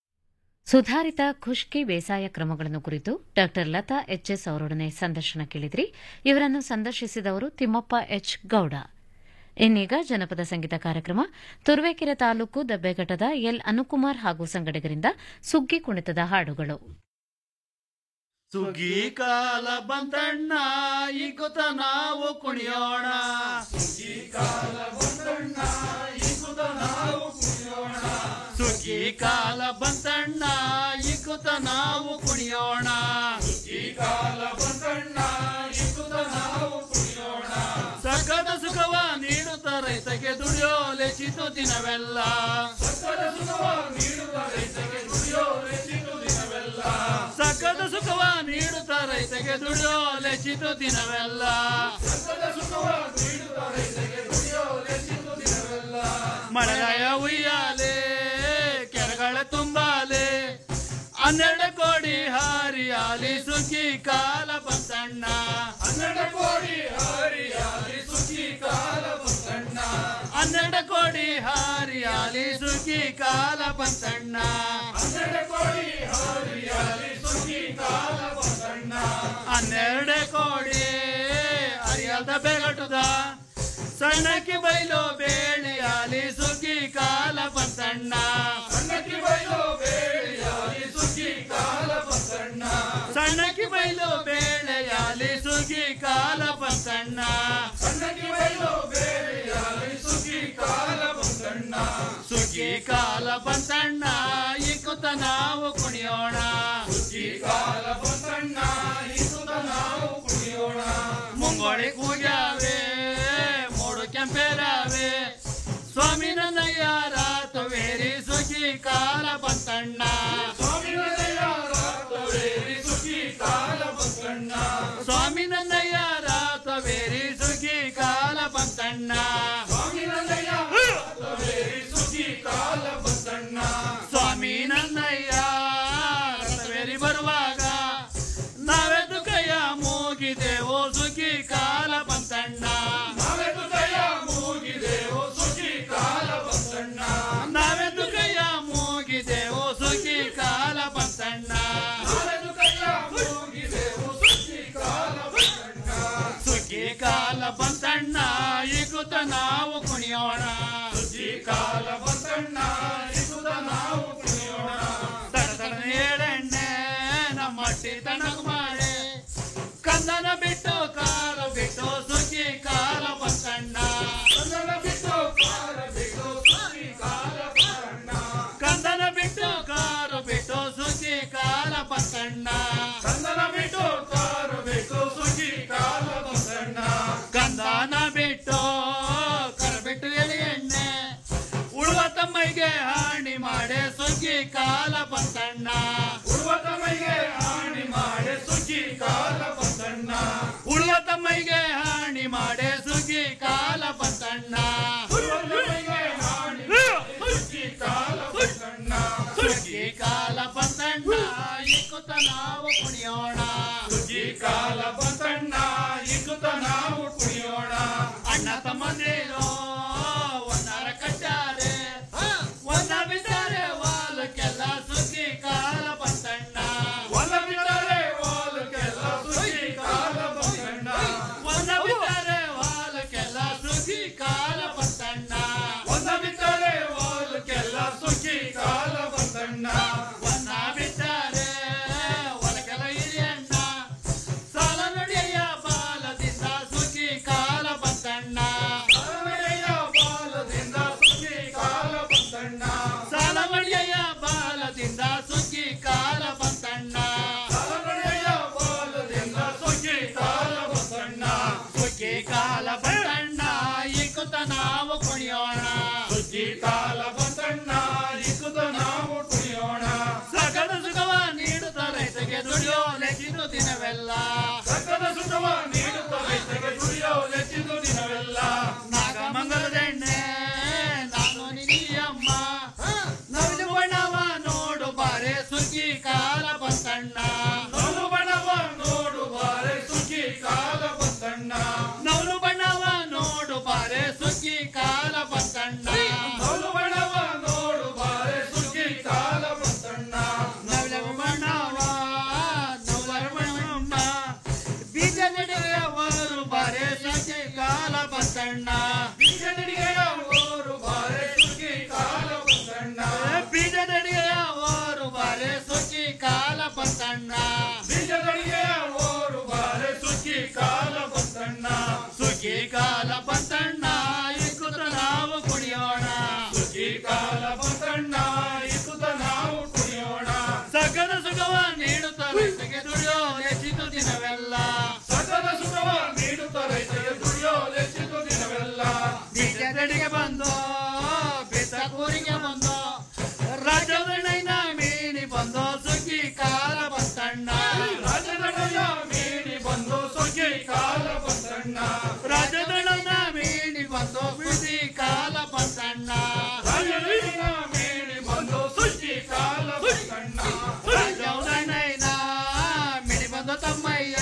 ಸುಧಾರಿತ ಖುಷ್ಕಿ ಬೇಸಾಯ ಕ್ರಮಗಳನ್ನು ಕುರಿತು ಡಾಕ್ಟರ್ ಲತಾ ಎಚ್ಎಸ್ ಅವರೊಡನೆ ಸಂದರ್ಶನ ಕೇಳಿದ್ರಿ ಇವರನ್ನು ಸಂದರ್ಶಿಸಿದವರು ತಿಮ್ಮಪ್ಪ ಎಚ್ ಗೌಡ ಇನ್ನೀಗ ಜನಪದ ಸಂಗೀತ ಕಾರ್ಯಕ್ರಮ ತುರುವೇಕೆರೆ ತಾಲೂಕು ದಬ್ಬೆಘಟ್ಟದ ಎಲ್ ಅನುಕುಮಾರ್ ಹಾಗೂ ಸಂಗಡಿಗರಿಂದ ಸುಗ್ಗಿ ಕುಣಿತದ ಹಾಡುಗಳು ಸುಗ್ಗಿ ಕಾಲ ಬಂತಣ್ಣ ಈಗುತ್ತ ನಾವು ಕುಣಿಯೋಣ ಸುಗ್ಗಿ ಕಾಲ ಬಂತಣ್ಣ ಈಗುತ್ತ ನಾವು ಕುಣಿಯೋಣ ಸುಗ್ಗಿ ಕಾಲ ಬಂತಣ್ಣ ಈಗುತ್ತ ನಾವು ಕುಣಿಯೋಣ ಸುಗ್ಗಿ ಕಾಲ ಬಂತಣ್ಣ ಈಗುತ್ತ ನಾವು ಕುಣಿಯೋಣ ಸಕದ ಸುಖವ ನೀಡುತ್ತ ರೈತಗೆ ದುಡಿಯೋ ಲೆಚಿತು ದಿನವೆಲ್ಲ ಸಕದ ಸುಖವ ನೀಡುತ್ತ ರೈತಗೆ ದುಡಿಯೋ ಲೆಚಿತು ದಿನವೆಲ್ಲ ಸಕದ ಸುಖವ ನೀಡುತ್ತ ರೈತಗೆ ದುಡಿಯೋ ಲೆಚಿತು ದಿನವೆಲ್ಲ ಮಳೆರಾಯ ಉಯ್ಯಾಲೆ ಕೆರೆಗಳ ತುಂಬಾಲೆ ಹನ್ನೆರಡು ಕೋಡಿ ಹಾರಿಯಾಲಿ ಸುಗ್ಗಿ ಕಾಲ ಬಂತಣ್ಣ ಹನ್ನೆರಡು ಕೋಡಿ ಹಾರಿಯಾಲಿ ಸುಗ್ಗಿ ಕಾಲ ಬಂತಣ್ಣ ಹನ್ನೆರಡು ಕೋಡಿ ಹಾರಿಯಾಲಿ ಸುಗ್ಗಿ ಕಾಲ ಬಂತಣ್ಣ ಹನ್ನೆರಡು ಕೋಡಿ ಹಾರಿಯಾಲಿ ಸುಗ್ಗಿ ಕಾಲ ಬಂತಣ್ಣ ಹನ್ನೆರಡು ಕೋಡಿ ಹರಿಯಾದ ಬೆಗಟುದ ಸಣ್ಣಕ್ಕೆ ಬೈಲು ಬೇಳೆಯಾಲಿ ಸುಗ್ಗಿ ಕಾಲ ಬಂತಣ್ಣ ಸಣ್ಣಕ್ಕೆ ಬೈಲು ಬೇಳೆಯಾಲಿ ಸುಗ್ಗಿ ಕಾಲ ಬಂತಣ್ಣ ಸಣ್ಣಕ್ಕೆ ಬೈಲು ಬೇಳೆಯಾಲಿ ಸುಗ್ಗಿ ಕಾಲ ಬಂತಣ್ಣ ಸಣ್ಣಕ್ಕೆ ಬೈಲು ಬೇಳೆಯಾಲಿ ಸುಗ್ಗಿ ಕಾಲ ಬಂತಣ್ಣ ಸುಗ್ಗಿ ಕಾಲ ಬಂತಣ್ಣ ಇಕ್ಕುತ್ತ ನಾವು ಕುಣಿಯೋಣ ಸುಗ್ಗಿ ಕಾಲ ಬಂತಣ್ಣ ಇಕ್ಕುತ್ತ ನಾವು ಕುಣಿಯೋಣ ಮುಂಗೋಳಿ ಕೂಗ್ಯಾವೆ ಮೋಡು ಕೆಂಪೇರಾವೆ ಸ್ವಾಮಿ ನನ್ನಯ್ಯ ರಾತವೇರಿ ಸುಗ್ಗಿ ಕಾಲ ಬಂತಣ್ಣ ಸ್ವಾಮಿ ನನ್ನಯ್ಯ ರಾತವೇರಿ ಸುಗ್ಗಿ ಕಾಲ ಬಂತಣ್ಣ ಸ್ವಾಮಿ ನನ್ನಯ್ಯ ರಾತವೇರಿ ಸುಗ್ಗಿ ಕಾಲ ಬಂತಣ್ಣ ಸ್ವಾಮಿ ನನ್ನಯ್ಯ ರಾತವೇರಿ ಸುಗ್ಗಿ ಕಾಲ ಬಂತಣ್ಣ ಸ್ವಾಮಿ ನನ್ನಯ್ಯ ರಥವೇರಿ ಬರುವಾಗ ನಾವೆದು ಕೈಯ ಮೂಗಿದೆವೋ ಸುಗ್ಗಿ ಕಾಲ ಬಂತಣ್ಣ ನಾವೆದು ಕೈಯ ಮೂಗಿದೆವೋ ಸುಗ್ಗಿ ಕಾಲ ಬಂತಣ್ಣ ನಾವೆದು ಕೈಯ ಮೂಗಿದೆವೋ ಸುಗ್ಗಿ ಕಾಲ ಬಂತಣ್ಣ ನಾವೆದು ಕೈಯ ಮೂಗಿದೆವೋ ಸುಗ್ಗಿ ಕಾಲ ಬಂತಣ್ಣ ಸುಗ್ಗಿ ಕಾಲ ಬಂತಣ್ಣ ಈಗುತ್ತ ನಾವು ಕುಣಿಯೋಣ ಸುಗ್ಗಿ ಕಾಲ ಬಂತಣ್ಣ ಈಗುತ್ತ ನಾವು ಕುಣಿಯೋಣ ತಡ ತಡ ಏಳೆಣ್ಣೆ ನಮ್ಮ ಮಟ್ಟಿ ತಣ್ಣಗ್ ಮಾಡಿ ಕಂದನ ಬಿಟ್ಟು ಕಾಲ ಬಿಟ್ಟು ಸುಗ್ಗಿ ಕಾಲ ಬಂತಣ್ಣ ಕಂದನ ಬಿಟ್ಟು ಕಾಲ ಬಿಟ್ಟು ಸುಗ್ಗಿ ಕಾಲ ಬಂತಣ್ಣ ಕಂದನ ಬಿಟ್ಟು ಕಾರು ಬಿಟ್ಟು ಸುಗ್ಗಿ ಕಾಲ ಬಂತಣ್ಣ ಕಂದನ ಬಿಟ್ಟು ಕಾರು ಬಿಟ್ಟು ಸುಗ್ಗಿ ಕಾಲ ಬಂತಣ್ಣ ಕಂದನ ಬಿಟ್ಟು ಕರ ಬಿಟ್ಟು ಎಳಿ ಎಣ್ಣೆ ಉಳುವ ತಮ್ಮೈಗೆ ಹಾನಿ ಮಾಡೆ ಸುಗ್ಗಿ ಕಾಲ ಬಂತಣ್ಣ ಉಳುವ ತಮ್ಮೈಗೆ ಹಾನಿ ಮಾಡೆ ಸುಗ್ಗಿ ಕಾಲ ಬಂತಣ್ಣ ಉಳುವ ತಮ್ಮೈಗೆ ಹಾನಿ ಮಾಡೆ ಸುಗ್ಗಿ ಕಾಲ ಬಂತಣ್ಣ ಉಳುವ ತಮ್ಮೈಗೆ ಹಾನಿ ಮಾಡೆ ಸುಗ್ಗಿ ಕಾಲ ಬಂತಣ್ಣ ಸುಗ್ಗಿ ಕಾಲ ಬಂತಣ್ಣ ಇಕ್ಕುತ್ತ ನಾವು ಕುಣಿಯೋಣ ಸುಗ್ಗಿ ಕಾಲ ಬಂತಣ್ಣ ಇಕ್ಕುತ್ತ ನಾವು ಕುಣಿಯೋಣ ಅಣ್ಣ ತಮ್ಮಂದಿರೋ ಒಂದರ ಕಟ್ಟಾರೆ ಒಂದ ಬಿದ್ದಾರೆ ವಾಲಕ್ಕೆಲ್ಲ ಸುಗ್ಗಿ ಕಾಲ ಬಂತಣ್ಣ ಒಂದ ಬಿದ್ದಾರೆ ವಾಲಕ್ಕೆಲ್ಲ ಸುಗ್ಗಿ ಕಾಲ ಬಂತಣ್ಣ ಒಂದ ಬಿದ್ದಾರೆ ವಾಲಕ್ಕೆಲ್ಲ ಸುಗ್ಗಿ ಕಾಲ ಬಂತಣ್ಣ ಒಂದ ಬಿದ್ದಾರೆ ವಾಲಕ್ಕೆಲ್ಲ ಸುಗ್ಗಿ ಕಾಲ ಬಂತಣ್ಣ ಒಂದ ಬಿದ್ದಾರೆ ಹೊಲಕ್ಕೆಲ್ಲ ಹಿರಿಯಣ್ಣ ಸಾಲ ನಡೆಯ ಬಾಲದಿಂದ ಸುಗ್ಗಿ ಕಾಲ ಬಂತಣ್ಣ ಬಾಲದಿಂದ ಸುಗ್ಗಿ ಕಾಲ ಬಂತಣ್ಣ ಸಾಲ ಮಳೆಯ ಬಾಲದಿಂದ ಸುಗ್ಗಿ ಕಾಲ ಬಂತಣ್ಣ ಬಾಲದಿಂದ ಸುಗ್ಗಿ ಕಾಲ ಬಂತಣ್ಣ ಸುಗ್ಗಿ ಕಾಲ ಬಂತಣ್ಣ ಇಕ್ಕುತ್ತ ನಾವು ಕುಣಿಯೋಣ ಸುಗ್ಗಿ ಕಾಲ ಬಂತಣ್ಣ ಇಕ್ಕುತ್ತ ನಾವು ಕುಣಿಯೋಣ ಸಕಲ ಸುಖವ ನೀಡುತ್ತ ರೈತಗೆ ದುಡಿಯೋ ಲೆಚ್ಚಿದು ದಿನವೆಲ್ಲ ಸಕಲ ಸುಖವ ನೀಡುತ್ತ ರೈತಗೆ ದುಡಿಯೋ ಲೆಚ್ಚಿದು ದಿನವೆಲ್ಲ ನಾಗಮಂಗಲದೆಣ್ಣೆ ನಾನು ನಿನಿಯಮ್ಮ ನವಿಲು ಬಣ್ಣವ ನೋಡು ಬಾರೆ ಸುಗ್ಗಿ ಕಾಲ ಬಂತಣ್ಣ ನವಲು ಬಣ್ಣವ ನೋಡು ಬಾರೆ ಸುಗ್ಗಿ ಕಾಲ ಬಂತಣ್ಣ ನವಲು ಬಣ್ಣವ ನೋಡು ಬಾರೆ ಸುಗ್ಗಿ ಕಾಲ ಬಂತಣ್ಣ ನವಲು ಬಣ್ಣವ ನೋಡು ಬಾರೆ ಸುಗ್ಗಿ ಕಾಲ ಬಂತಣ್ಣ ನವಲ ಬಣ್ಣವ ನವಲ ಬಣ್ಣಮ್ಮ ಬೀಜ ನೆಡೆಯವರು ಬಾರೆ ಸುಗ್ಗಿ ಕಾಲ ಬಂತಣ್ಣ ಬೀಜ ಕಾಲ ಬಂತಣ್ಣ ರಾಜದಳನ ಮೀಣಿ ಬಂದು ಸುಗ್ಗಿ ಕಾಲ ಬಂತಣ್ಣ ರಾಜದಳನ ಮೀಣಿ ಬಂದು ಸುಗ್ಗಿ ಕಾಲ ಬಂತಣ್ಣ ರಾಜವನೈನ ಮಿಣಿ ಬಂದು ತಮ್ಮಯ್ಯ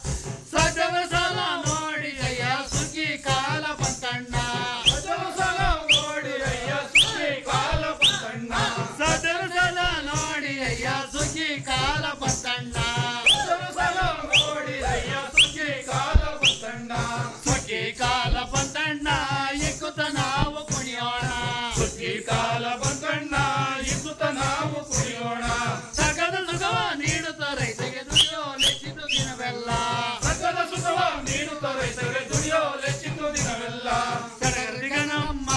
ಸಜವ ಸಾಲ ನೋಡಿ ಅಯ್ಯ ಸುಗ್ಗಿ ಕಾಲ ಬಂತಣ್ಣ ಸಜವ ಸಾಲ ನೋಡಿ ಅಯ್ಯ ಸುಗ್ಗಿ ಕಾಲ ಬಂತಣ್ಣ ಸಜವ ಸಾಲ ನೋಡಿ ಅಯ್ಯ ಸುಗ್ಗಿ ಕಾಲ ಬಂತಣ್ಣ ಸಜವ ಸಾಲ ನೋಡಿ ಅಯ್ಯ ಸುಗ್ಗಿ ಕಾಲ ಬಂತಣ್ಣ ಸುಗ್ಗಿ ಕಾಲ ಬಂತಣ್ಣ ಇಕ್ಕುತ್ತ ನಾವು ಕುಣಿಯೋಣ ಸುಗ್ಗಿ ಕಾಲ ಬಂತಣ್ಣ ಇಕ್ಕುತ್ತ ನಾವು ಕುಣಿಯೋಣ ಸಕಲ ಸುಖವ ನೀಡುತ್ತ ರೈತಗೆ ದುಡಿಯೋ ಲೆಚ್ಚಿತು ದಿನವೆಲ್ಲ ಸಕಲ ಸುಖವ ನೀಡುತ್ತ ರೈತಗೆ ದುಡಿಯೋ ಲೆಚ್ಚಿತು ದಿನವೆಲ್ಲ ಕಡಗರ್ದಿಗ ನಮ್ಮ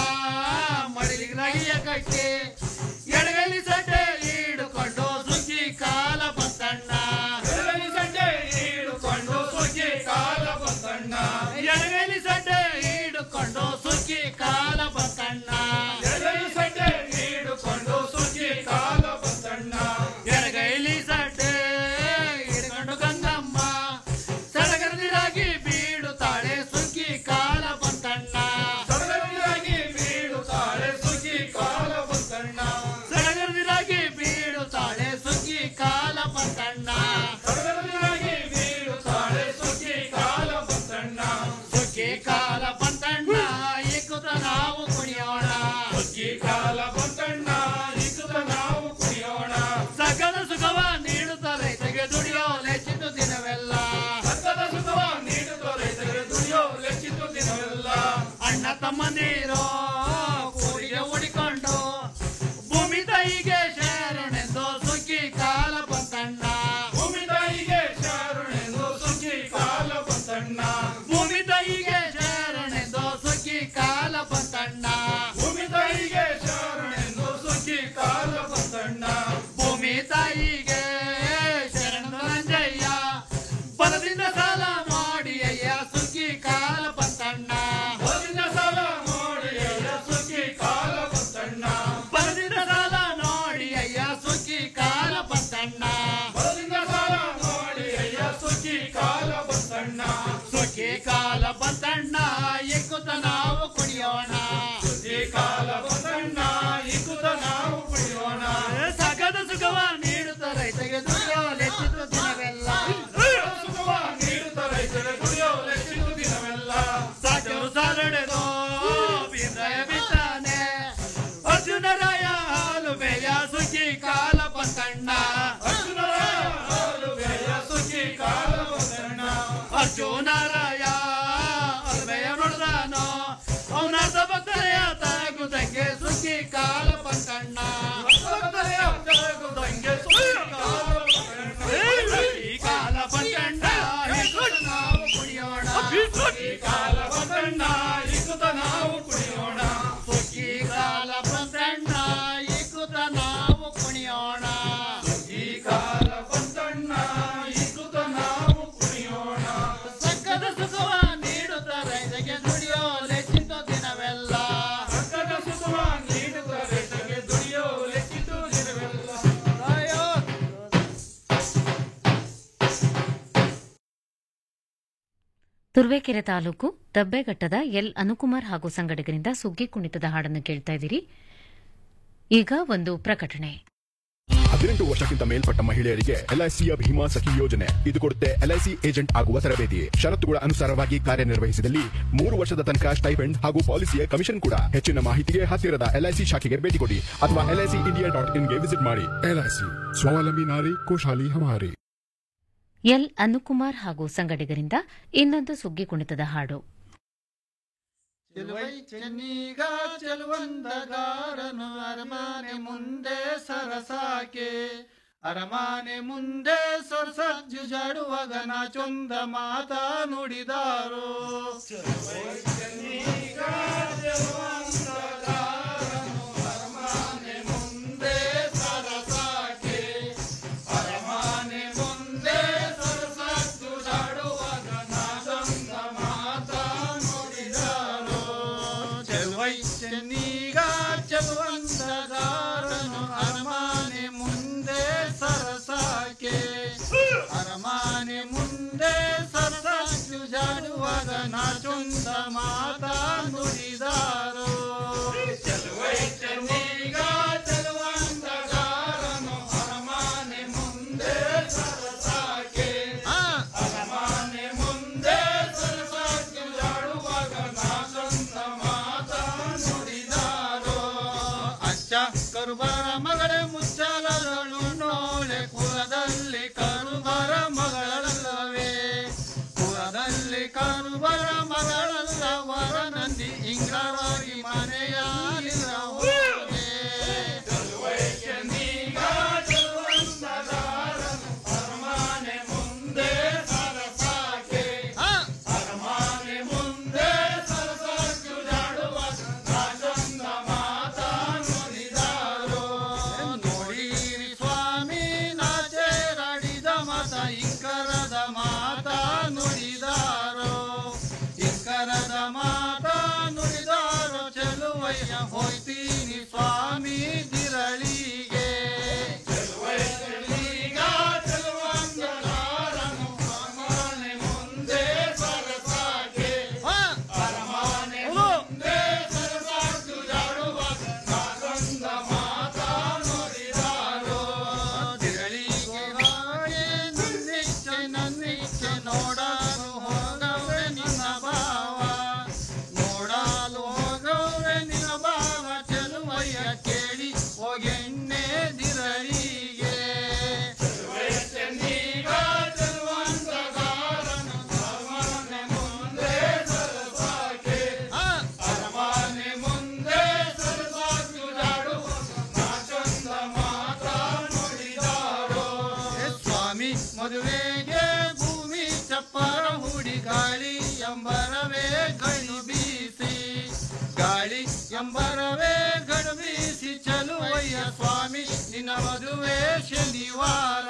ಮಡಿಲಿಗೆ ಕಟ್ಟಿ ಎಡಗಲಿ ಸಡ್ಡೆ ಹಿಡುಕೊಂಡು ಸುಗ್ಗಿ ಕಾಲ ಬಂತಣ್ಣ ಎಡಗಲಿ ಸಡ್ಡೆ ಹಿಡುಕೊಂಡು ಸುಗ್ಗಿ ಕಾಲ ಬಂತಣ್ಣ ಎಡಗಲಿ ಸಡ್ಡೆ ಹಿಡುಕೊಂಡು ಸುಗ್ಗಿ ಕಾಲ ಬಂತಣ್ಣ ಎಡಗಲಿ ಸಡ್ಡೆ ಹಿಡುಕೊಂಡು ಸುಗ್ಗಿ ಕಾಲ ಬಂತಣ್ಣ ಎಡಗೈಲಿ ಸಡ್ಡೆ ಹಿಡ್ಕೊಂಡು ಗಂಗಮ್ಮ ಸಡಗರದಿರಾಗಿ ಬೀಡುತ್ತಾಳೆ ಸುಗ್ಗಿ ಕಾಲ ಬಂತಣ್ಣ ಸಡಗರದಿರಾಗಿ ಬೀಡುತ್ತಾಳೆ ಸುಗ್ಗಿ ಕಾಲ ಬಂತಣ್ಣ ಸಡಗರದಿರಾಗಿ ಬೀಡುತ್ತಾಳೆ ಸುಗ್ಗಿ ಕಾಲ ಬಂತಣ್ಣ ಸಡಗರದಿರಾಗಿ ಬೀಡುತ್ತಾಳೆ ಸುಗ್ಗಿ ಕಾಲ ಬಂತಣ್ಣ ಸುಗ್ಗಿ ಕಾಲ ಬಂತಣ್ಣ ಇಕ್ಕುತ್ತ ನಾವು ಕುಣಿಯೋಣ ಸುಗ್ಗಿ ಕಾಲ ಬಂತಣ್ಣ ಇಕ್ಕುತ್ತ ನಾವು ಕುಣಿಯೋಣ ಸಕಲ ಸುಖವ ನೀಡುತ್ತ ರೈತಗೆ ದುಡಿಯೋ ಲೆಚ್ಚಿತು ದಿನವೆಲ್ಲ ಸಕಲ ಸುಖವ ನೀಡುತ್ತ ರೈತಗೆ ದುಡಿಯೋ ಲೆಚ್ಚಿತು ದಿನವೆಲ್ಲ ಅಣ್ಣ ತಮ್ಮಂದಿರೋ ಕೂಡಿಗೆ ಉಡಿಕೊಂಡು ಭೂಮಿ ತಾಯಿಗೆ ಶರಣೆಂದು ಸುಗ್ಗಿ ಕಾಲ ಬಂತಣ್ಣ ಭೂಮಿ ತಾಯಿಗೆ ಶರಣೆಂದು ಸುಗ್ಗಿ ಕಾಲ ಬಂತಣ್ಣ ಭೂಮಿ ತಾಯಿಗೆ ಶರಣೆಂದು ಸುಗ್ಗಿ ಕಾಲ ಬಂತಣ್ಣ ಭೂಮಿ ತಾಯಿಗೆ ಶರಣೆಂದು ಸುಗ್ಗಿ ಕಾಲ ಬಂತಣ್ಣ ಭೂಮಿ ತಾಯಿಗೆ ಶರಣು ನಂಜಯ್ಯ ಬಲದಿಂದ ಸಾಲ ಮಾಡಿ ಅಯ್ಯ ಸುಗ್ಗಿ ಕಾಲ ಬಂತಣ್ಣ ಬಲದಿಂದ ಸಾಲ ಮಾಡಿ ಅಯ್ಯ ಸುಗ್ಗಿ ಕಾಲ ಬಂತಣ್ಣ ಬಲದಿಂದ ಸಾಲ ನೋಡಿ ಅಯ್ಯ ಸುಗ್ಗಿ ಕಾಲ ಬಂತಣ್ಣ ಬಲದಿಂದ ಸಾಲ ನೋಡಿ ಅಯ್ಯ ಸುಗ್ಗಿ ಕಾಲ ಬಂತಣ್ಣ ಸುಗ್ಗಿ ಕಾಲ ಬಂತಣ್ಣ ಇಕ್ಕುತ್ತ ನಾವು ಕುಡಿಯೋಣ ಸುಗ್ಗಿ ಕಾಲ ಬಂತಣ್ಣ ಇಕ್ಕುತ್ತ ನಾವು ಕುಡಿಯೋಣ ಸಗದ ಸುಖವ ನೀಡುತ್ತ ರೈತಗೆ ದುಡಿಯೋ ಲೆಚ್ಚಿತು ದಿನವೆಲ್ಲ ಸುಖವ ನೀಡುತ್ತ ರೈತಗೆ ದುಡಿಯೋ ಲೆಚ್ಚಿತು ದಿನವೆಲ್ಲ ಸಾಚರು ಸಾರಡೆದೋ ಬೀರಯ ಬಿತ್ತಾನೆ ಅರ್ಜುನರಾಯ ಹಾಲು ಬೇಯ ಸುಗ್ಗಿ ಕಾಲ ಬಂತಣ್ಣ ಅರ್ಜುನರಾಯ ಹಾಲು ಬೇಯ ಸುಗ್ಗಿ ಕಾಲ ಬಂತಣ್ಣ ಅರ್ಜುನರಾಯ ಅಲ್ಬೇಯ ನೋಡ್ದಾನೋ ಅವನ ಭಕ್ತರೆಯ ತಗುದಂಗೆ ಸುಗ್ಗಿ ಕಾಲ ಬಂತಣ್ಣ ಭಕ್ತರೆಯ ತಗುದಂಗೆ ಸುಗ್ಗಿ ಕಾಲ ಬಂತಣ್ಣ ಈ ಕಾಲ ಬಂತಣ್ಣ ಇಕ್ಕುತ್ತ ನಾವು ಕುಡಿಯೋಣ ಈ ಕಾಲ ಬಂತಣ್ಣ ಇಕ್ಕುತ್ತ ನಾವು ಕುಡಿಯೋಣ ಸುಗ್ಗಿ ಕಾಲ ಬಂತಣ್ಣ ಇಕ್ಕುತ್ತ ನಾವು ಕುಣಿಯೋಣ ಈ ಕಾಲ ಬಂತಣ್ಣ ಇಕ್ಕುತ್ತ ನಾವು ಕುಣಿಯೋಣ ಸಕ್ಕದ ಸುಖವ ನೀಡುತ್ತ ರೈತಗೆ ದುಡಿಯೋ ಲೆಚ್ಚಿತು ದಿನವೆಲ್ಲ ಸಕ್ಕದ ಸುಖವ ನೀಡುತ್ತ ರೈತಗೆ ದುಡಿಯೋ ಲೆಚ್ಚಿತು ದಿನವೆಲ್ಲ ಅಯ್ಯೋ ತುರುವೇಕೆರೆ ತಾಲೂಕು ದಬ್ಬೆಘಟ್ಟದ ಎಲ್ ಅನುಕುಮಾರ್ ಹಾಗೂ ಸಂಗಡಿಗರಿಂದ ಸುಗ್ಗಿ ಕುಣಿತದ ಹಾಡನ್ನು ಕೇಳ್ತಾ ಇದ್ದೀರಿ ಈಗ ಒಂದು ಪ್ರಕಟಣೆ ಹದಿನೆಂಟು ವರ್ಷಕ್ಕಿಂತ ಮೇಲ್ಪಟ್ಟ ಮಹಿಳೆಯರಿಗೆ ಎಲ್ಐಸಿಯ ಭೀಮಾ ಸಖಿ ಯೋಜನೆ ಇದು ಕೊಡುತ್ತೆ ಎಲ್ಐಸಿ ಏಜೆಂಟ್ ಆಗುವ ತರಬೇತಿ ಷರತ್ತುಗಳ ಅನುಸಾರವಾಗಿ ಕಾರ್ಯನಿರ್ವಹಿಸಿದಲ್ಲಿ ಮೂರು ವರ್ಷದ ತನಕ ಸ್ಟೈಪೆಂಡ್ ಹಾಗೂ ಪಾಲಿಸಿಯ ಕಮಿಷನ್ ಕೂಡ ಹೆಚ್ಚಿನ ಮಾಹಿತಿಗೆ ಹತ್ತಿರದ ಎಲ್ಐಸಿ ಶಾಖೆಗೆ ಭೇಟಿ ಕೊಡಿ ಅಥವಾ ಎಲ್ಐಸಿ ಇಂಡಿಯಾ ಡಾಟ್ ಇನ್ಗೆ ವಿಸಿಟ್ ಮಾಡಿ ಎಲ್ಐಸಿ ಸ್ವಾವಲಂಬಿ ನಾರಿ ಖುಷಾಲಿ ಹಮಾರಿ ಎಲ್ ಅನುಕುಮಾರ್ ಹಾಗೂ ಸಂಗಡಿಗರಿಂದ ಇನ್ನೊಂದು ಸುಗ್ಗಿ ಕುಣಿತದ ಹಾಡು ಚೆಲುವೈ ಚೆನ್ನೀಗ ಚೆಲುವಂದಗಾರನು ಅರಮಾನೆ ಮುಂದೆ ಸರಸಾಕೆ ಅರಮಾನೆ ಮುಂದೆ ಸೊರಸಜ್ಜು ಜಾಡುವಾಗ ನಾ ಚೊಂದ ಮಾತಾ ನುಡಿದಾರೋ ಚೆಲುವೈ ಚೆನ್ನೀಗ ಚೆಲುವಂದಗಾರನು ಅರಮಾನೆ ಮುಂದೆ ಸರಸಾಕೆ ಅರಮಾನೆ ಮುಂದೆ ಸರಸಜ್ಜು ಜಾಡುವಾಗ ನಾ ಚೊಂದ ಮಾತಾ ನುಡಿದಾರೋ ಚೆಲುವೈ ಚೆನ್ನೀಗ ಚೆಲುವಂದಗಾರನು ಅರಮಾನೆ ಮುಂದೆ ಸರಸಾಕೆ ಅರಮಾನೆ ಮುಂದೆ ಸರಸಜ್ಜು ಹೋಯ್ತೀನಿ ಸ್ವಾಮಿ ದಿರಳಿಗೆ ಈಗ ಚೆಲುವಂಗಲಾರನು ಅರಮನೆ ಮುಂದೆ ಸರಸಾಗೆ ಅರಮನೆ ಮುಂದೆ ಸರಸಾಗಿ ಜಾಡುವಾಗ ನಾಗಂದ ಮಾತಾ ನುಡಿದಾರೋ ದಿರಳಿಗೆ ಹಾಗೆ ನನ್ನಿಚ್ಛೆ ನನ್ನಿಚ್ಛೆ ನೋಡಲು ಹೋಗವೆ ನಿನ್ನ ಭಾವ ನೋಡಲು ಹೋಗವೆ ನಿನ್ನ ಭಾವ ಚೆಲುವಯ್ಯ ಕೇಳಿ ಹೋಗೆಣ್ಣೆ ದಿರಳಿಗೆ ಚೆನ್ನೀಗ ಚೆಲುವಂತಗಾರನು ಅರಮನೆ ಮುಂದೆ ಸರಸಾಗೆ ಅರಮನೆ ಮುಂದೆ ಸರಸಾಗಿ ಜಾಡುವ ನಾಚಂದ ಮಾತಾ ನುಡಿದಾರೋ ಹೇ ಸ್ವಾಮಿ ಮದುವೆಗೆ ಭೂಮಿ ಚಪ್ಪರ ಹುಡಿ ಗಾಳಿ ಎಂಬರವೇ ಗಣಿ ಬೀಸಿ ಗಾಳಿ ಎಂಬರವೇ ಗಣು ಬೀಸಿ ಚಲುವಯ್ಯ ಸ್ವಾಮಿ ನಿನ್ನ ಮದುವೆ ಶನಿವಾರ